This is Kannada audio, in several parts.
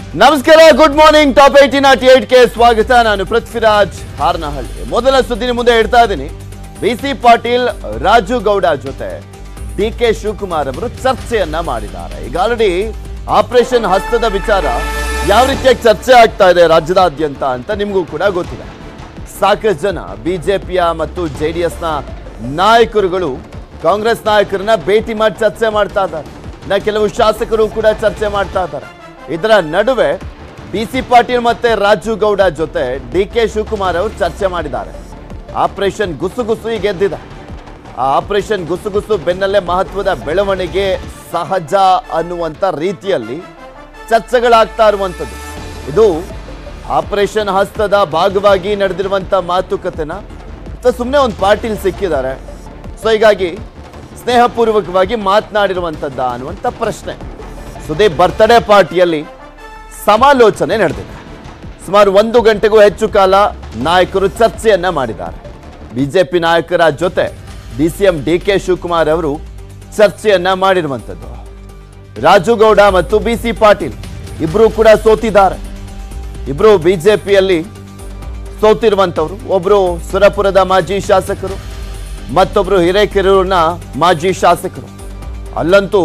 ನಮಸ್ಕಾರ good morning top eighty not eight ಗೆ ಸ್ವಾಗತ ನಾನು ಪೃಥ್ವಿರಾಜ್ ಹಾರ್ನಹಳ್ಳಿ ಮೊದಲ ಸುದ್ದಿನ ಮುಂದೆ ಹೇಳ್ತಾ ಇದ್ದೀನಿ ಬಿ ಸಿ ಪಾಟೀಲ್ ರಾಜು ಗೌಡ ಜೊತೆ ಡಿ ಕೆ ಶಿವಕುಮಾರ್ ಅವರು ಚರ್ಚೆಯನ್ನ ಮಾಡಿದ್ದಾರೆ ಈಗ ಆಲ್ರೆಡಿ ಆಪರೇಷನ್ ಹಸ್ತದ ವಿಚಾರ ಯಾವ ರೀತಿಯಾಗಿ ಚರ್ಚೆ ಆಗ್ತಾ ಇದೆ ರಾಜ್ಯದಾದ್ಯಂತ ಅಂತ ನಿಮಗೂ ಕೂಡ ಗೊತ್ತಿದೆ ಸಾಕಷ್ಟು ಜನ ಬಿಜೆಪಿಯ ಮತ್ತು ಜೆ ಡಿ ಎಸ್ನ ನಾಯಕರುಗಳು ಕಾಂಗ್ರೆಸ್ ನಾಯಕರನ್ನ ಭೇಟಿ ಮಾಡಿ ಚರ್ಚೆ ಮಾಡ್ತಾ ಇದ್ದಾರೆ ಇನ್ನ ಕೆಲವು ಶಾಸಕರು ಕೂಡ ಚರ್ಚೆ ಮಾಡ್ತಾ ಇದ್ದಾರೆ ಇದರ ನಡುವೆ ಬಿ ಸಿ ಪಾಟೀಲ್ ಮತ್ತೆ ರಾಜು ಗೌಡ ಜೊತೆ ಡಿ ಕೆ ಶಿವಕುಮಾರ್ ಅವರು ಚರ್ಚೆ ಮಾಡಿದ್ದಾರೆ ಆಪರೇಷನ್ ಗುಸುಗುಸು ಈಗ ಗೆದ್ದಿದೆ ಆ ಆಪರೇಷನ್ ಗುಸುಗುಸು ಬೆನ್ನಲ್ಲೇ ಮಹತ್ವದ ಬೆಳವಣಿಗೆ ಸಹಜ ಅನ್ನುವಂಥ ರೀತಿಯಲ್ಲಿ ಚರ್ಚೆಗಳಾಗ್ತಾ ಇರುವಂಥದ್ದು ಇದು ಆಪರೇಷನ್ ಹಸ್ತದ ಭಾಗವಾಗಿ ನಡೆದಿರುವಂಥ ಮಾತುಕತೆನ ಅಥವಾ ಸುಮ್ಮನೆ ಒಂದು ಪಾಟೀಲ್ ಸಿಕ್ಕಿದ್ದಾರೆ ಸೊ ಹೀಗಾಗಿ ಸ್ನೇಹಪೂರ್ವಕವಾಗಿ ಮಾತನಾಡಿರುವಂಥದ್ದ ಅನ್ನುವಂಥ ಪ್ರಶ್ನೆ ಸುದೀಪ್ ಬರ್ತ್ಡೇ ಪಾರ್ಟಿಯಲ್ಲಿ ಸಮಾಲೋಚನೆ ನಡೆದಿದೆ ಸುಮಾರು ಒಂದು ಗಂಟೆಗೂ ಹೆಚ್ಚು ಕಾಲ ನಾಯಕರು ಚರ್ಚೆಯನ್ನ ಮಾಡಿದ್ದಾರೆ ಬಿಜೆಪಿ ನಾಯಕರ ಜೊತೆ D C M D K Shivakumar ಅವರು ಚರ್ಚೆಯನ್ನ ಮಾಡಿರುವಂಥದ್ದು ರಾಜುಗೌಡ ಮತ್ತು ಬಿ ಸಿ ಪಾಟೀಲ್ ಇಬ್ರು ಕೂಡ ಸೋತಿದ್ದಾರೆ ಇಬ್ರು ಬಿಜೆಪಿಯಲ್ಲಿ ಸೋತಿರುವಂಥವ್ರು ಒಬ್ರು ಸುರಪುರದ ಮಾಜಿ ಶಾಸಕರು ಮತ್ತೊಬ್ರು ಹಿರೇಕೆರೂರಿನ ಮಾಜಿ ಶಾಸಕರು ಅಲ್ಲಂತೂ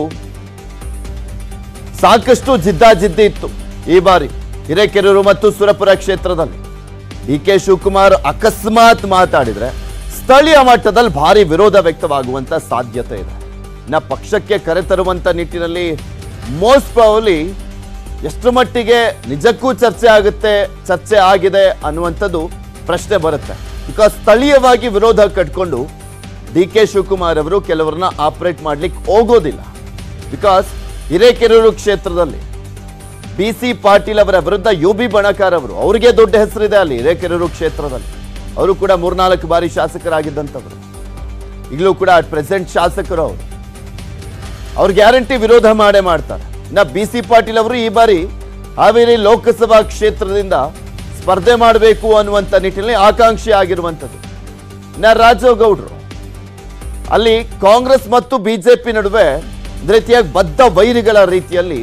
ಸಾಕಷ್ಟು ಜಿದ್ದಾಜಿದ್ದಿ ಇತ್ತು ಈ ಬಾರಿ ಹಿರೇಕೆರೂರು ಮತ್ತು ಸುರಪುರ ಕ್ಷೇತ್ರದಲ್ಲಿ ಡಿ ಕೆ ಶಿವಕುಮಾರ್ ಅಕಸ್ಮಾತ್ ಮಾತಾಡಿದ್ರೆ ಸ್ಥಳೀಯ ಮಟ್ಟದಲ್ಲಿ ಭಾರಿ ವಿರೋಧ ವ್ಯಕ್ತವಾಗುವಂತ ಸಾಧ್ಯತೆ ಇದೆ ಇನ್ನ ಪಕ್ಷಕ್ಕೆ ಕರೆತರುವಂತ ನಿಟ್ಟಿನಲ್ಲಿ ಮೋಸ್ಟ್ ಪ್ರಾಬಲಿ ಎಷ್ಟು ಮಟ್ಟಿಗೆ ನಿಜಕ್ಕೂ ಚರ್ಚೆ ಆಗುತ್ತೆ ಚರ್ಚೆ ಆಗಿದೆ ಅನ್ನುವಂಥದ್ದು ಪ್ರಶ್ನೆ ಬರುತ್ತೆ ಬಿಕಾಸ್ ಸ್ಥಳೀಯವಾಗಿ ವಿರೋಧ ಕಟ್ಕೊಂಡು ಡಿ ಕೆ ಶಿವಕುಮಾರ್ ಅವರು ಕೆಲವರನ್ನ ಆಪರೇಟ್ ಮಾಡ್ಲಿಕ್ಕೆ ಹೋಗೋದಿಲ್ಲ ಬಿಕಾಸ್ ಹಿರೇಕೆರೂರು ಕ್ಷೇತ್ರದಲ್ಲಿ ಬಿ ಸಿ ಪಾಟೀಲ್ ಅವರ ವಿರುದ್ಧ ಯು ಬಿ ಬಣಕಾರ್ ಅವರು ಅವರಿಗೆ ದೊಡ್ಡ ಹೆಸರಿದೆ ಅಲ್ಲಿ ಹಿರೇಕೆರೂರು ಕ್ಷೇತ್ರದಲ್ಲಿ ಅವರು ಕೂಡ ಮೂರ್ನಾಲ್ಕು ಬಾರಿ ಶಾಸಕರಾಗಿದ್ದಂಥವ್ರು ಈಗಲೂ ಕೂಡ ಅಟ್ ಪ್ರೆಸೆಂಟ್ ಶಾಸಕರು ಅವರು ಅವ್ರು ಗ್ಯಾರಂಟಿ ವಿರೋಧ ಮಾಡೇ ಮಾಡ್ತಾರೆ ಇನ್ನ ಬಿ ಸಿ ಪಾಟೀಲ್ ಅವರು ಈ ಬಾರಿ ಹಾವೇರಿ ಲೋಕಸಭಾ ಕ್ಷೇತ್ರದಿಂದ ಸ್ಪರ್ಧೆ ಮಾಡಬೇಕು ಅನ್ನುವಂಥ ನಿಟ್ಟಿನಲ್ಲಿ ಆಕಾಂಕ್ಷಿ ಆಗಿರುವಂಥದ್ದು ಇನ್ನ ರಾಜಗೌಡರು ಅಲ್ಲಿ ಕಾಂಗ್ರೆಸ್ ಮತ್ತು ಬಿಜೆಪಿ ನಡುವೆ ಒಂದು ರೀತಿಯಾಗಿ ಬದ್ಧ ವೈರಿಗಳ ರೀತಿಯಲ್ಲಿ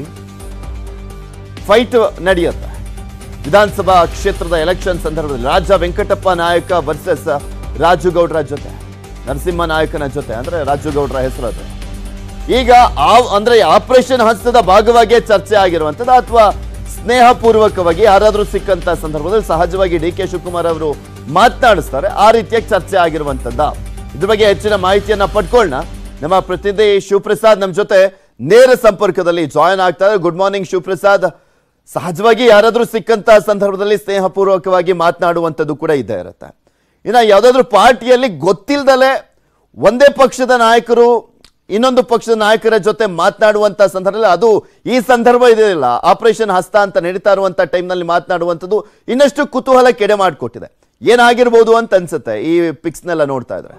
ಫೈಟ್ ನಡೆಯುತ್ತೆ ವಿಧಾನಸಭಾ ಕ್ಷೇತ್ರದ ಎಲೆಕ್ಷನ್ ಸಂದರ್ಭದಲ್ಲಿ ರಾಜ ವೆಂಕಟಪ್ಪ ನಾಯಕ ವರ್ಸಸ್ ರಾಜುಗೌಡರ ಜೊತೆ ನರಸಿಂಹ ನಾಯಕನ ಜೊತೆ ಅಂದ್ರೆ ರಾಜುಗೌಡರ ಹೆಸರು ಅದು ಈಗ ಆ ಅಂದ್ರೆ ಆಪರೇಷನ್ ಹಸ್ತದ ಭಾಗವಾಗಿಯೇ ಚರ್ಚೆ ಆಗಿರುವಂಥದ್ದು ಅಥವಾ ಸ್ನೇಹಪೂರ್ವಕವಾಗಿ ಯಾರಾದರೂ ಸಿಕ್ಕಂತ ಸಂದರ್ಭದಲ್ಲಿ ಸಹಜವಾಗಿ ಡಿ ಕೆ ಶಿವಕುಮಾರ್ ಅವರು ಮಾತನಾಡಿಸ್ತಾರೆ ಆ ರೀತಿಯಾಗಿ ಚರ್ಚೆ ಆಗಿರುವಂಥದ್ದ ಇದ್ರ ಬಗ್ಗೆ ಹೆಚ್ಚಿನ ಮಾಹಿತಿಯನ್ನ ಪಡ್ಕೊಳ್ಳೋಣ ನಮ್ಮ ಪ್ರತಿನಿಧಿ ಶಿವಪ್ರಸಾದ್ ನಮ್ಮ ಜೊತೆ ನೇರ ಸಂಪರ್ಕದಲ್ಲಿ ಜಾಯಿನ್ ಆಗ್ತಾರೆ ಗುಡ್ ಮಾರ್ನಿಂಗ್ ಶಿವಪ್ರಸಾದ್ ಸಹಜವಾಗಿ ಯಾರಾದರೂ ಸಿಕ್ಕಂತ ಸಂದರ್ಭದಲ್ಲಿ ಸ್ನೇಹಪೂರ್ವಕವಾಗಿ ಮಾತನಾಡುವಂಥದ್ದು ಕೂಡ ಇದ್ದೇ ಇರುತ್ತೆ ಇನ್ನ ಯಾವುದಾದ್ರೂ ಪಾರ್ಟಿಯಲ್ಲಿ ಗೊತ್ತಿಲ್ದಲೆ ಒಂದೇ ಪಕ್ಷದ ನಾಯಕರು ಇನ್ನೊಂದು ಪಕ್ಷದ ನಾಯಕರ ಜೊತೆ ಮಾತನಾಡುವಂತ ಸಂದರ್ಭದಲ್ಲಿ ಅದು ಈ ಸಂದರ್ಭ ಇದೆಯಲ್ಲ ಆಪರೇಷನ್ ಹಸ್ತ ಅಂತ ನಡೀತಾ ಇರುವಂತ ಟೈಮ್ನಲ್ಲಿ ಮಾತನಾಡುವಂಥದ್ದು ಇನ್ನಷ್ಟು ಕುತೂಹಲ ಕೆಡೆ ಮಾಡಿಕೊಟ್ಟಿದೆ ಏನಾಗಿರ್ಬೋದು ಅಂತ ಅನ್ಸುತ್ತೆ ಈ ಪಿಕ್ಸ್ನೆಲ್ಲ ನೋಡ್ತಾ ಇದ್ರೆ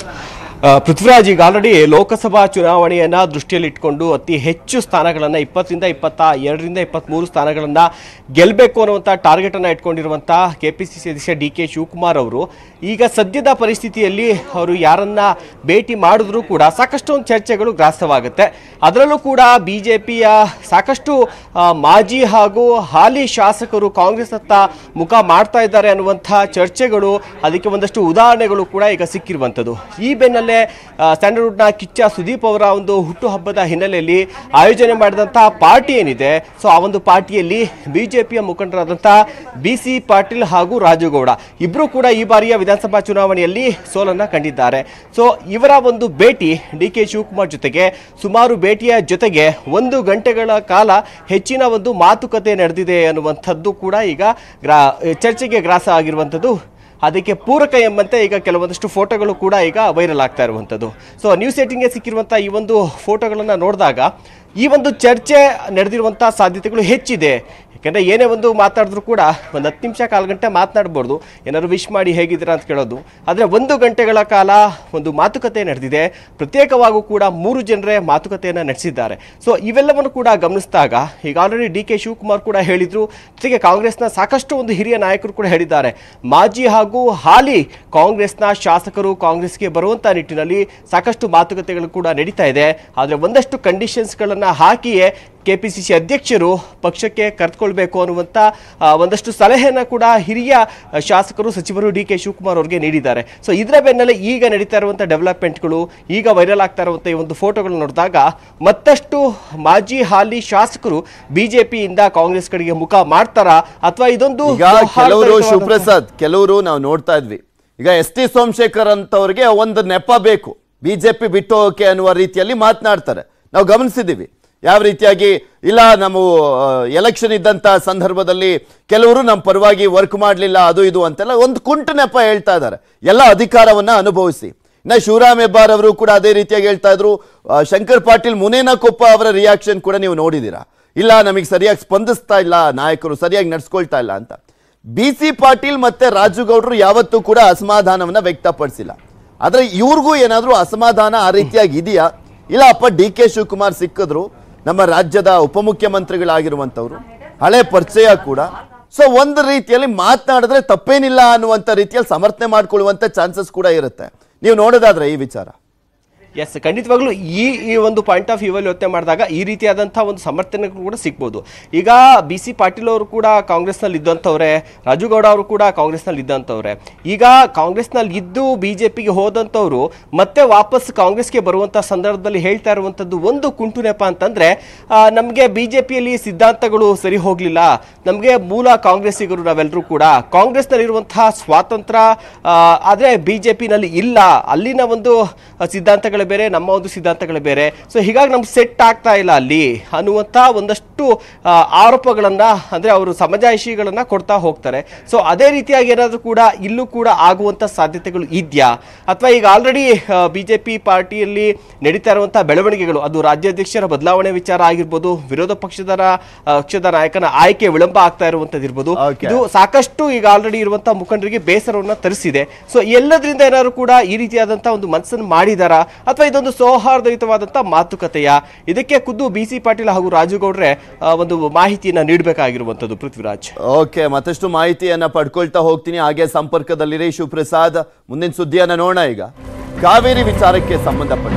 ಆ, ಪೃಥ್ವಿರಾಜ್ ಈಗ ಆಲ್ರೆಡಿ ಲೋಕಸಭಾ ಚುನಾವಣೆಯನ್ನ ದೃಷ್ಟಿಯಲ್ಲಿಟ್ಕೊಂಡು ಅತಿ ಹೆಚ್ಚು ಸ್ಥಾನಗಳನ್ನ ಇಪ್ಪತ್ತರಿಂದ ಇಪ್ಪತ್ತ ಎರಡರಿಂದ ಇಪ್ಪತ್ಮೂರು ಸ್ಥಾನಗಳನ್ನ ಗೆಲ್ಲಬೇಕು ಅನ್ನುವಂಥ ಟಾರ್ಗೆಟ್ ಅನ್ನ ಇಟ್ಕೊಂಡಿರುವಂಥ ಕೆ ಪಿ ಸಿ ಸಿ ಅಧ್ಯಕ್ಷ ಡಿ ಕೆ ಶಿವಕುಮಾರ್ ಅವರು ಈಗ ಸದ್ಯದ ಪರಿಸ್ಥಿತಿಯಲ್ಲಿ ಅವರು ಯಾರನ್ನ ಭೇಟಿ ಮಾಡಿದ್ರು ಕೂಡ ಸಾಕಷ್ಟು ಒಂದು ಚರ್ಚೆಗಳು ಗ್ರಾಸವಾಗುತ್ತೆ ಅದರಲ್ಲೂ ಕೂಡ ಬಿಜೆಪಿಯ ಸಾಕಷ್ಟು ಆ, ಮಾಜಿ ಹಾಗೂ ಹಾಲಿ ಶಾಸಕರು ಕಾಂಗ್ರೆಸ್ ಹತ್ತ ಮುಖ ಮಾಡ್ತಾ ಇದ್ದಾರೆ ಅನ್ನುವಂಥ ಚರ್ಚೆಗಳು ಅದಕ್ಕೆ ಒಂದಷ್ಟು ಉದಾಹರಣೆಗಳು ಕೂಡ ಈಗ ಸಿಕ್ಕಿರುವಂಥದ್ದು ಈ ಬೆನ್ನಲ್ಲೇ ಆ, ಸ್ಯಾಂಡಲ್ವುಡ್ನ ಕಿಚ್ಚ ಸುದೀಪ್ ಅವರ ಒಂದು ಹುಟ್ಟುಹಬ್ಬದ ಹಿನ್ನೆಲೆಯಲ್ಲಿ ಆಯೋಜನೆ ಮಾಡಿದಂಥ ಪಾರ್ಟಿ ಏನಿದೆ ಸೊ ಆ ಒಂದು ಪಾರ್ಟಿಯಲ್ಲಿ ಬಿಜೆಪಿಯ ಮುಖಂಡರಾದಂಥ ಬಿ ಸಿ ಪಾಟೀಲ್ ಹಾಗೂ ರಾಜುಗೌಡ ಇಬ್ಬರು ಕೂಡ ಈ ಬಾರಿಯ ವಿಧಾನಸಭಾ ಚುನಾವಣೆಯಲ್ಲಿ ಸೋಲನ್ನ ಕಂಡಿದ್ದಾರೆ ಸೊ ಇವರ ಒಂದು ಭೇಟಿ ಡಿ ಕೆ ಶಿವಕುಮಾರ್ ಜೊತೆಗೆ ಸುಮಾರು ಭೇಟಿಯ ಜೊತೆಗೆ ಒಂದು ಗಂಟೆಗಳ ಕಾಲ ಹೆಚ್ಚಿನ ಒಂದು ಮಾತುಕತೆ ನಡೆದಿದೆ ಅನ್ನುವಂಥದ್ದು ಕೂಡ ಈಗ ಗ್ರಾ ಚರ್ಚೆಗೆ ಗ್ರಾಸ ಆಗಿರುವಂಥದ್ದು ಅದಕ್ಕೆ ಪೂರಕ ಎಂಬಂತೆ ಈಗ ಕೆಲವೊಂದಷ್ಟು ಫೋಟೋಗಳು ಕೂಡ ಈಗ ವೈರಲ್ ಆಗ್ತಾ ಇರುವಂಥದ್ದು ಸೊ ನ್ಯೂಸ್ ಏಟಿಂಗ್ಗೆ ಸಿಕ್ಕಿರುವಂಥ ಈ ಒಂದು ಫೋಟೋಗಳನ್ನು ನೋಡಿದಾಗ ಈ ಒಂದು ಚರ್ಚೆ ನಡೆದಿರುವಂಥ ಸಾಧ್ಯತೆಗಳು ಹೆಚ್ಚಿದೆ ಯಾಕಂದರೆ ಏನೇ ಒಂದು ಮಾತಾಡಿದ್ರು ಕೂಡ ಒಂದು ಹತ್ತು ನಿಮಿಷ ಕಾಲು ಗಂಟೆ ಮಾತನಾಡ್ಬೋದು ಏನಾದ್ರು ವಿಶ್ ಮಾಡಿ ಹೇಗಿದ್ದೀರಾ ಅಂತ ಕೇಳೋದು ಆದರೆ ಒಂದು ಗಂಟೆಗಳ ಕಾಲ ಒಂದು ಮಾತುಕತೆ ನಡೆದಿದೆ ಪ್ರತ್ಯೇಕವಾಗೂ ಕೂಡ ಮೂರು ಜನರೇ ಮಾತುಕತೆಯನ್ನು ನಡೆಸಿದ್ದಾರೆ ಸೊ ಇವೆಲ್ಲವನ್ನು ಕೂಡ ಗಮನಿಸಿದಾಗ ಈಗ ಆಲ್ರೆಡಿ ಡಿ ಕೆ ಶಿವಕುಮಾರ್ ಕೂಡ ಹೇಳಿದ್ರು ಜೊತೆಗೆ ಕಾಂಗ್ರೆಸ್ನ ಸಾಕಷ್ಟು ಒಂದು ಹಿರಿಯ ನಾಯಕರು ಕೂಡ ಹೇಳಿದ್ದಾರೆ ಮಾಜಿ ಹಾಗೂ ಹಾಲಿ ಕಾಂಗ್ರೆಸ್ನ ಶಾಸಕರು ಕಾಂಗ್ರೆಸ್ಗೆ ಬರುವಂಥ ನಿಟ್ಟಿನಲ್ಲಿ ಸಾಕಷ್ಟು ಮಾತುಕತೆಗಳು ಕೂಡ ನಡೀತಾ ಇದೆ ಆದರೆ ಒಂದಷ್ಟು ಕಂಡೀಷನ್ಸ್ಗಳನ್ನು ಹಾಕಿಯೇ ಕೆಪಿಸಿಸಿ ಅಧ್ಯಕ್ಷರು ಪಕ್ಷಕ್ಕೆ ಕರೆದುಕೊಳ್ಬೇಕು ಅನ್ನುವಂಥ ಆ, ಒಂದಷ್ಟು ಸಲಹೆಯನ್ನು ಕೂಡ ಹಿರಿಯ ಶಾಸಕರು ಸಚಿವರು ಡಿ ಕೆ ಶಿವಕುಮಾರ್ ಅವರಿಗೆ ನೀಡಿದ್ದಾರೆ ಸೊ ಇದರ ಬೆನ್ನಲ್ಲೇ ಈಗ ನಡೀತಾ ಇರುವಂಥ ಡೆವಲಪ್ಮೆಂಟ್ಗಳು ಈಗ ವೈರಲ್ ಆಗ್ತಾ ಇರುವಂಥ ಈ ಒಂದು ಫೋಟೋಗಳು ನೋಡಿದಾಗ ಮತ್ತಷ್ಟು ಮಾಜಿ ಹಾಲಿ ಶಾಸಕರು ಬಿಜೆಪಿಯಿಂದ ಕಾಂಗ್ರೆಸ್ ಕಡೆಗೆ ಮುಖ ಮಾಡ್ತಾರಾ ಅಥವಾ ಇದೊಂದು ಈಗ ಕೆಲವರು ಸೌಹಾರ್ದಯುತವಾದಂಥ- ಶಿವಪ್ರಸಾದ್ ಕೆಲವರು ನಾವು ನೋಡ್ತಾ ಇದ್ವಿ ಈಗ ಎಸ್ ಟಿ ಸೋಮಶೇಖರ್ ಅಂತವ್ರಿಗೆ ಒಂದು ನೆಪ ಬೇಕು ಬಿಜೆಪಿ ಬಿಟ್ಟು ಹೋಗಕ್ಕೆ ಅನ್ನುವ ರೀತಿಯಲ್ಲಿ ಮಾತನಾಡ್ತಾರೆ ನಾವು ಗಮನಿಸಿದ್ದೀವಿ ಯಾವ ರೀತಿಯಾಗಿ ಇಲ್ಲ ನಮ್ಮ ಎಲೆಕ್ಷನ್ ಇದ್ದಂತ ಸಂದರ್ಭದಲ್ಲಿ ಕೆಲವರು ನಮ್ಮ ಪರವಾಗಿ ವರ್ಕ್ ಮಾಡಲಿಲ್ಲ ಅದು ಇದು ಅಂತೆಲ್ಲ ಒಂದು ಕುಂಟು ನೆಪ ಹೇಳ್ತಾ ಇದ್ದಾರೆ ಎಲ್ಲ ಅಧಿಕಾರವನ್ನ ಅನುಭವಿಸಿ ಇನ್ನ ಶಿವರಾಮ್ ಹೆಬ್ಬಾರ್ ಅವರು ಕೂಡ ಅದೇ ರೀತಿಯಾಗಿ ಹೇಳ್ತಾ ಇದ್ರು ಆ, ಶಂಕರ್ ಪಾಟೀಲ್ ಮುನೇನಕೊಪ್ಪ ಅವರ ರಿಯಾಕ್ಷನ್ ಕೂಡ ನೀವು ನೋಡಿದ್ದೀರಾ ಇಲ್ಲ ನಮಗೆ ಸರಿಯಾಗಿ ಸ್ಪಂದಿಸ್ತಾ ಇಲ್ಲ ನಾಯಕರು ಸರಿಯಾಗಿ ನಡ್ಸ್ಕೊಳ್ತಾ ಇಲ್ಲ ಅಂತ ಬಿ ಸಿ ಪಾಟೀಲ್ ಮತ್ತೆ ರಾಜು ಗೌಡ್ರು ಯಾವತ್ತೂ ಕೂಡ ಅಸಮಾಧಾನವನ್ನ ವ್ಯಕ್ತಪಡಿಸಿಲ್ಲ ಆದ್ರೆ ಇವ್ರಿಗೂ ಏನಾದ್ರೂ ಅಸಮಾಧಾನ ಆ ರೀತಿಯಾಗಿ ಇದೆಯಾ ಇಲ್ಲ ಅಪ್ಪ ಡಿ ಕೆ ಶಿವಕುಮಾರ್ ಸಿಕ್ಕಿದ್ರು ನಮ್ಮ ರಾಜ್ಯದ ಉಪಮುಖ್ಯಮಂತ್ರಿಗಳಾಗಿರುವಂತವ್ರು ಹಳೆ ಪರಿಚಯ ಕೂಡ ಸೊ ಒಂದು ರೀತಿಯಲ್ಲಿ ಮಾತನಾಡಿದ್ರೆ ತಪ್ಪೇನಿಲ್ಲ ಅನ್ನುವಂಥ ರೀತಿಯಲ್ಲಿ ಸಮರ್ಥನೆ ಮಾಡ್ಕೊಳ್ಳುವಂತ ಚಾನ್ಸಸ್ ಕೂಡ ಇರುತ್ತೆ ನೀವು ನೋಡೋದಾದ್ರೆ ಈ ವಿಚಾರ ಎಸ್ ಖಂಡಿತವಾಗ್ಲೂ ಈ ಈ ಒಂದು ಪಾಯಿಂಟ್ ಆಫ್ ವ್ಯೂವಲ್ಲಿ ಯೋಚನೆ ಮಾಡಿದಾಗ ಈ ರೀತಿಯಾದಂಥ ಒಂದು ಸಮರ್ಥನೆ ಕೂಡ ಸಿಗ್ಬೋದು ಈಗ ಬಿ ಸಿ ಪಾಟೀಲ್ ಅವರು ಕೂಡ ಕಾಂಗ್ರೆಸ್ನಲ್ಲಿ ಇದ್ದಂಥವ್ರೆ ರಾಜುಗೌಡ ಅವರು ಕೂಡ ಕಾಂಗ್ರೆಸ್ನಲ್ಲಿ ಇದ್ದಂಥವ್ರೆ ಈಗ ಕಾಂಗ್ರೆಸ್ನಲ್ಲಿ ಇದ್ದು ಬಿ ಜೆ ಪಿಗೆ ಹೋದಂಥವ್ರು ಮತ್ತೆ ವಾಪಸ್ ಕಾಂಗ್ರೆಸ್ಗೆ ಬರುವಂಥ ಸಂದರ್ಭದಲ್ಲಿ ಹೇಳ್ತಾ ಇರುವಂಥದ್ದು ಒಂದು ಕುಂಟು ನೆಪ ಅಂತಂದ್ರೆ ನಮಗೆ ಬಿ ಜೆ ಪಿಯಲ್ಲಿ ಸಿದ್ಧಾಂತಗಳು ಸರಿ ಹೋಗಲಿಲ್ಲ ನಮಗೆ ಮೂಲ ಕಾಂಗ್ರೆಸ್ಸಿಗರು ನಾವೆಲ್ಲರೂ ಕೂಡ ಕಾಂಗ್ರೆಸ್ನಲ್ಲಿರುವಂತಹ ಸ್ವಾತಂತ್ರ್ಯ ಆ, ಆದರೆ ಬಿ ಜೆ ಪಿನಲ್ಲಿ ಇಲ್ಲ ಅಲ್ಲಿನ ಒಂದು ಸಿದ್ಧಾಂತಗಳೇ ಬೇರೆ ನಮ್ಮ ಒಂದು ಸಿದ್ಧಾಂತಗಳೇ ಬೇರೆ ಸೊ ಹೀಗಾಗಿ ನಮ್ಗೆ ಸೆಟ್ ಆಗ್ತಾ ಇಲ್ಲ ಅಲ್ಲಿ ಅನ್ನುವಂಥ ಒಂದಷ್ಟು ಆ, ಆರೋಪಗಳನ್ನ ಅಂದ್ರೆ ಅವರು ಸಮಜಾಯಿಷಿಗಳನ್ನ ಕೊಡ್ತಾ ಹೋಗ್ತಾರೆ ಸೊ ಅದೇ ರೀತಿಯಾಗಿ ಏನಾದರೂ ಕೂಡ ಇಲ್ಲೂ ಕೂಡ ಆಗುವಂಥ ಸಾಧ್ಯತೆಗಳು ಇದೆಯಾ ಅಥವಾ ಈಗ ಆಲ್ರೆಡಿ ಬಿ ಜೆ ಪಿ ಪಾರ್ಟಿಯಲ್ಲಿ ನಡೀತಾ ಇರುವಂಥ ಬೆಳವಣಿಗೆಗಳು ಅದು ರಾಜ್ಯಾಧ್ಯಕ್ಷರ ಬದಲಾವಣೆ ವಿಚಾರ ಆಗಿರ್ಬೋದು ವಿರೋಧ ಪಕ್ಷದ ರಾ- ಆ, ಪಕ್ಷದ ನಾಯಕನ ಆಯ್ಕೆ ವಿಳಂಬ ಆಗ್ತಾ ಇರುವಂಥದ್ದು ಇರ್ಬೋದು Okay. ಇದು ಸಾಕಷ್ಟು ಈಗ ಆಲ್ರೆಡಿ ಇರುವಂತಹ ಮುಖಂಡರಿಗೆ ಬೇಸರವನ್ನ ತರಿಸಿದೆ ಸೊ ಎಲ್ಲದರಿಂದ ಏನಾದ್ರು ಕೂಡ ಈ ರೀತಿಯಾದಂತ ಒಂದು ಮನಸ್ಸನ್ನು ಮಾಡಿದಾರಾ ಅಥವಾ ಇದೊಂದು ಸೌಹಾರ್ದಯುತವಾದಂತ ಮಾತುಕತೆಯ ಇದಕ್ಕೆ ಖುದ್ದು ಬಿ ಸಿ ಪಾಟೀಲ್ ಹಾಗೂ ರಾಜುಗೌಡ್ರೆ ಆ, ಒಂದು ಮಾಹಿತಿಯನ್ನ ನೀಡಬೇಕಾಗಿರುವಂತದ್ದು ಪೃಥ್ವಿರಾಜ್ ಓಕೆ ಮತ್ತಷ್ಟು ಮಾಹಿತಿಯನ್ನ ಪಡ್ಕೊಳ್ತಾ ಹೋಗ್ತೀನಿ ಹಾಗೆ ಸಂಪರ್ಕದಲ್ಲಿರಿ ಶಿವಪ್ರಸಾದ್ ಮುಂದಿನ ಸುದ್ದಿಯನ್ನ ನೋಡೋಣ ಈಗ ಕಾವೇರಿ ವಿಚಾರಕ್ಕೆ ಸಂಬಂಧಪಟ್ಟ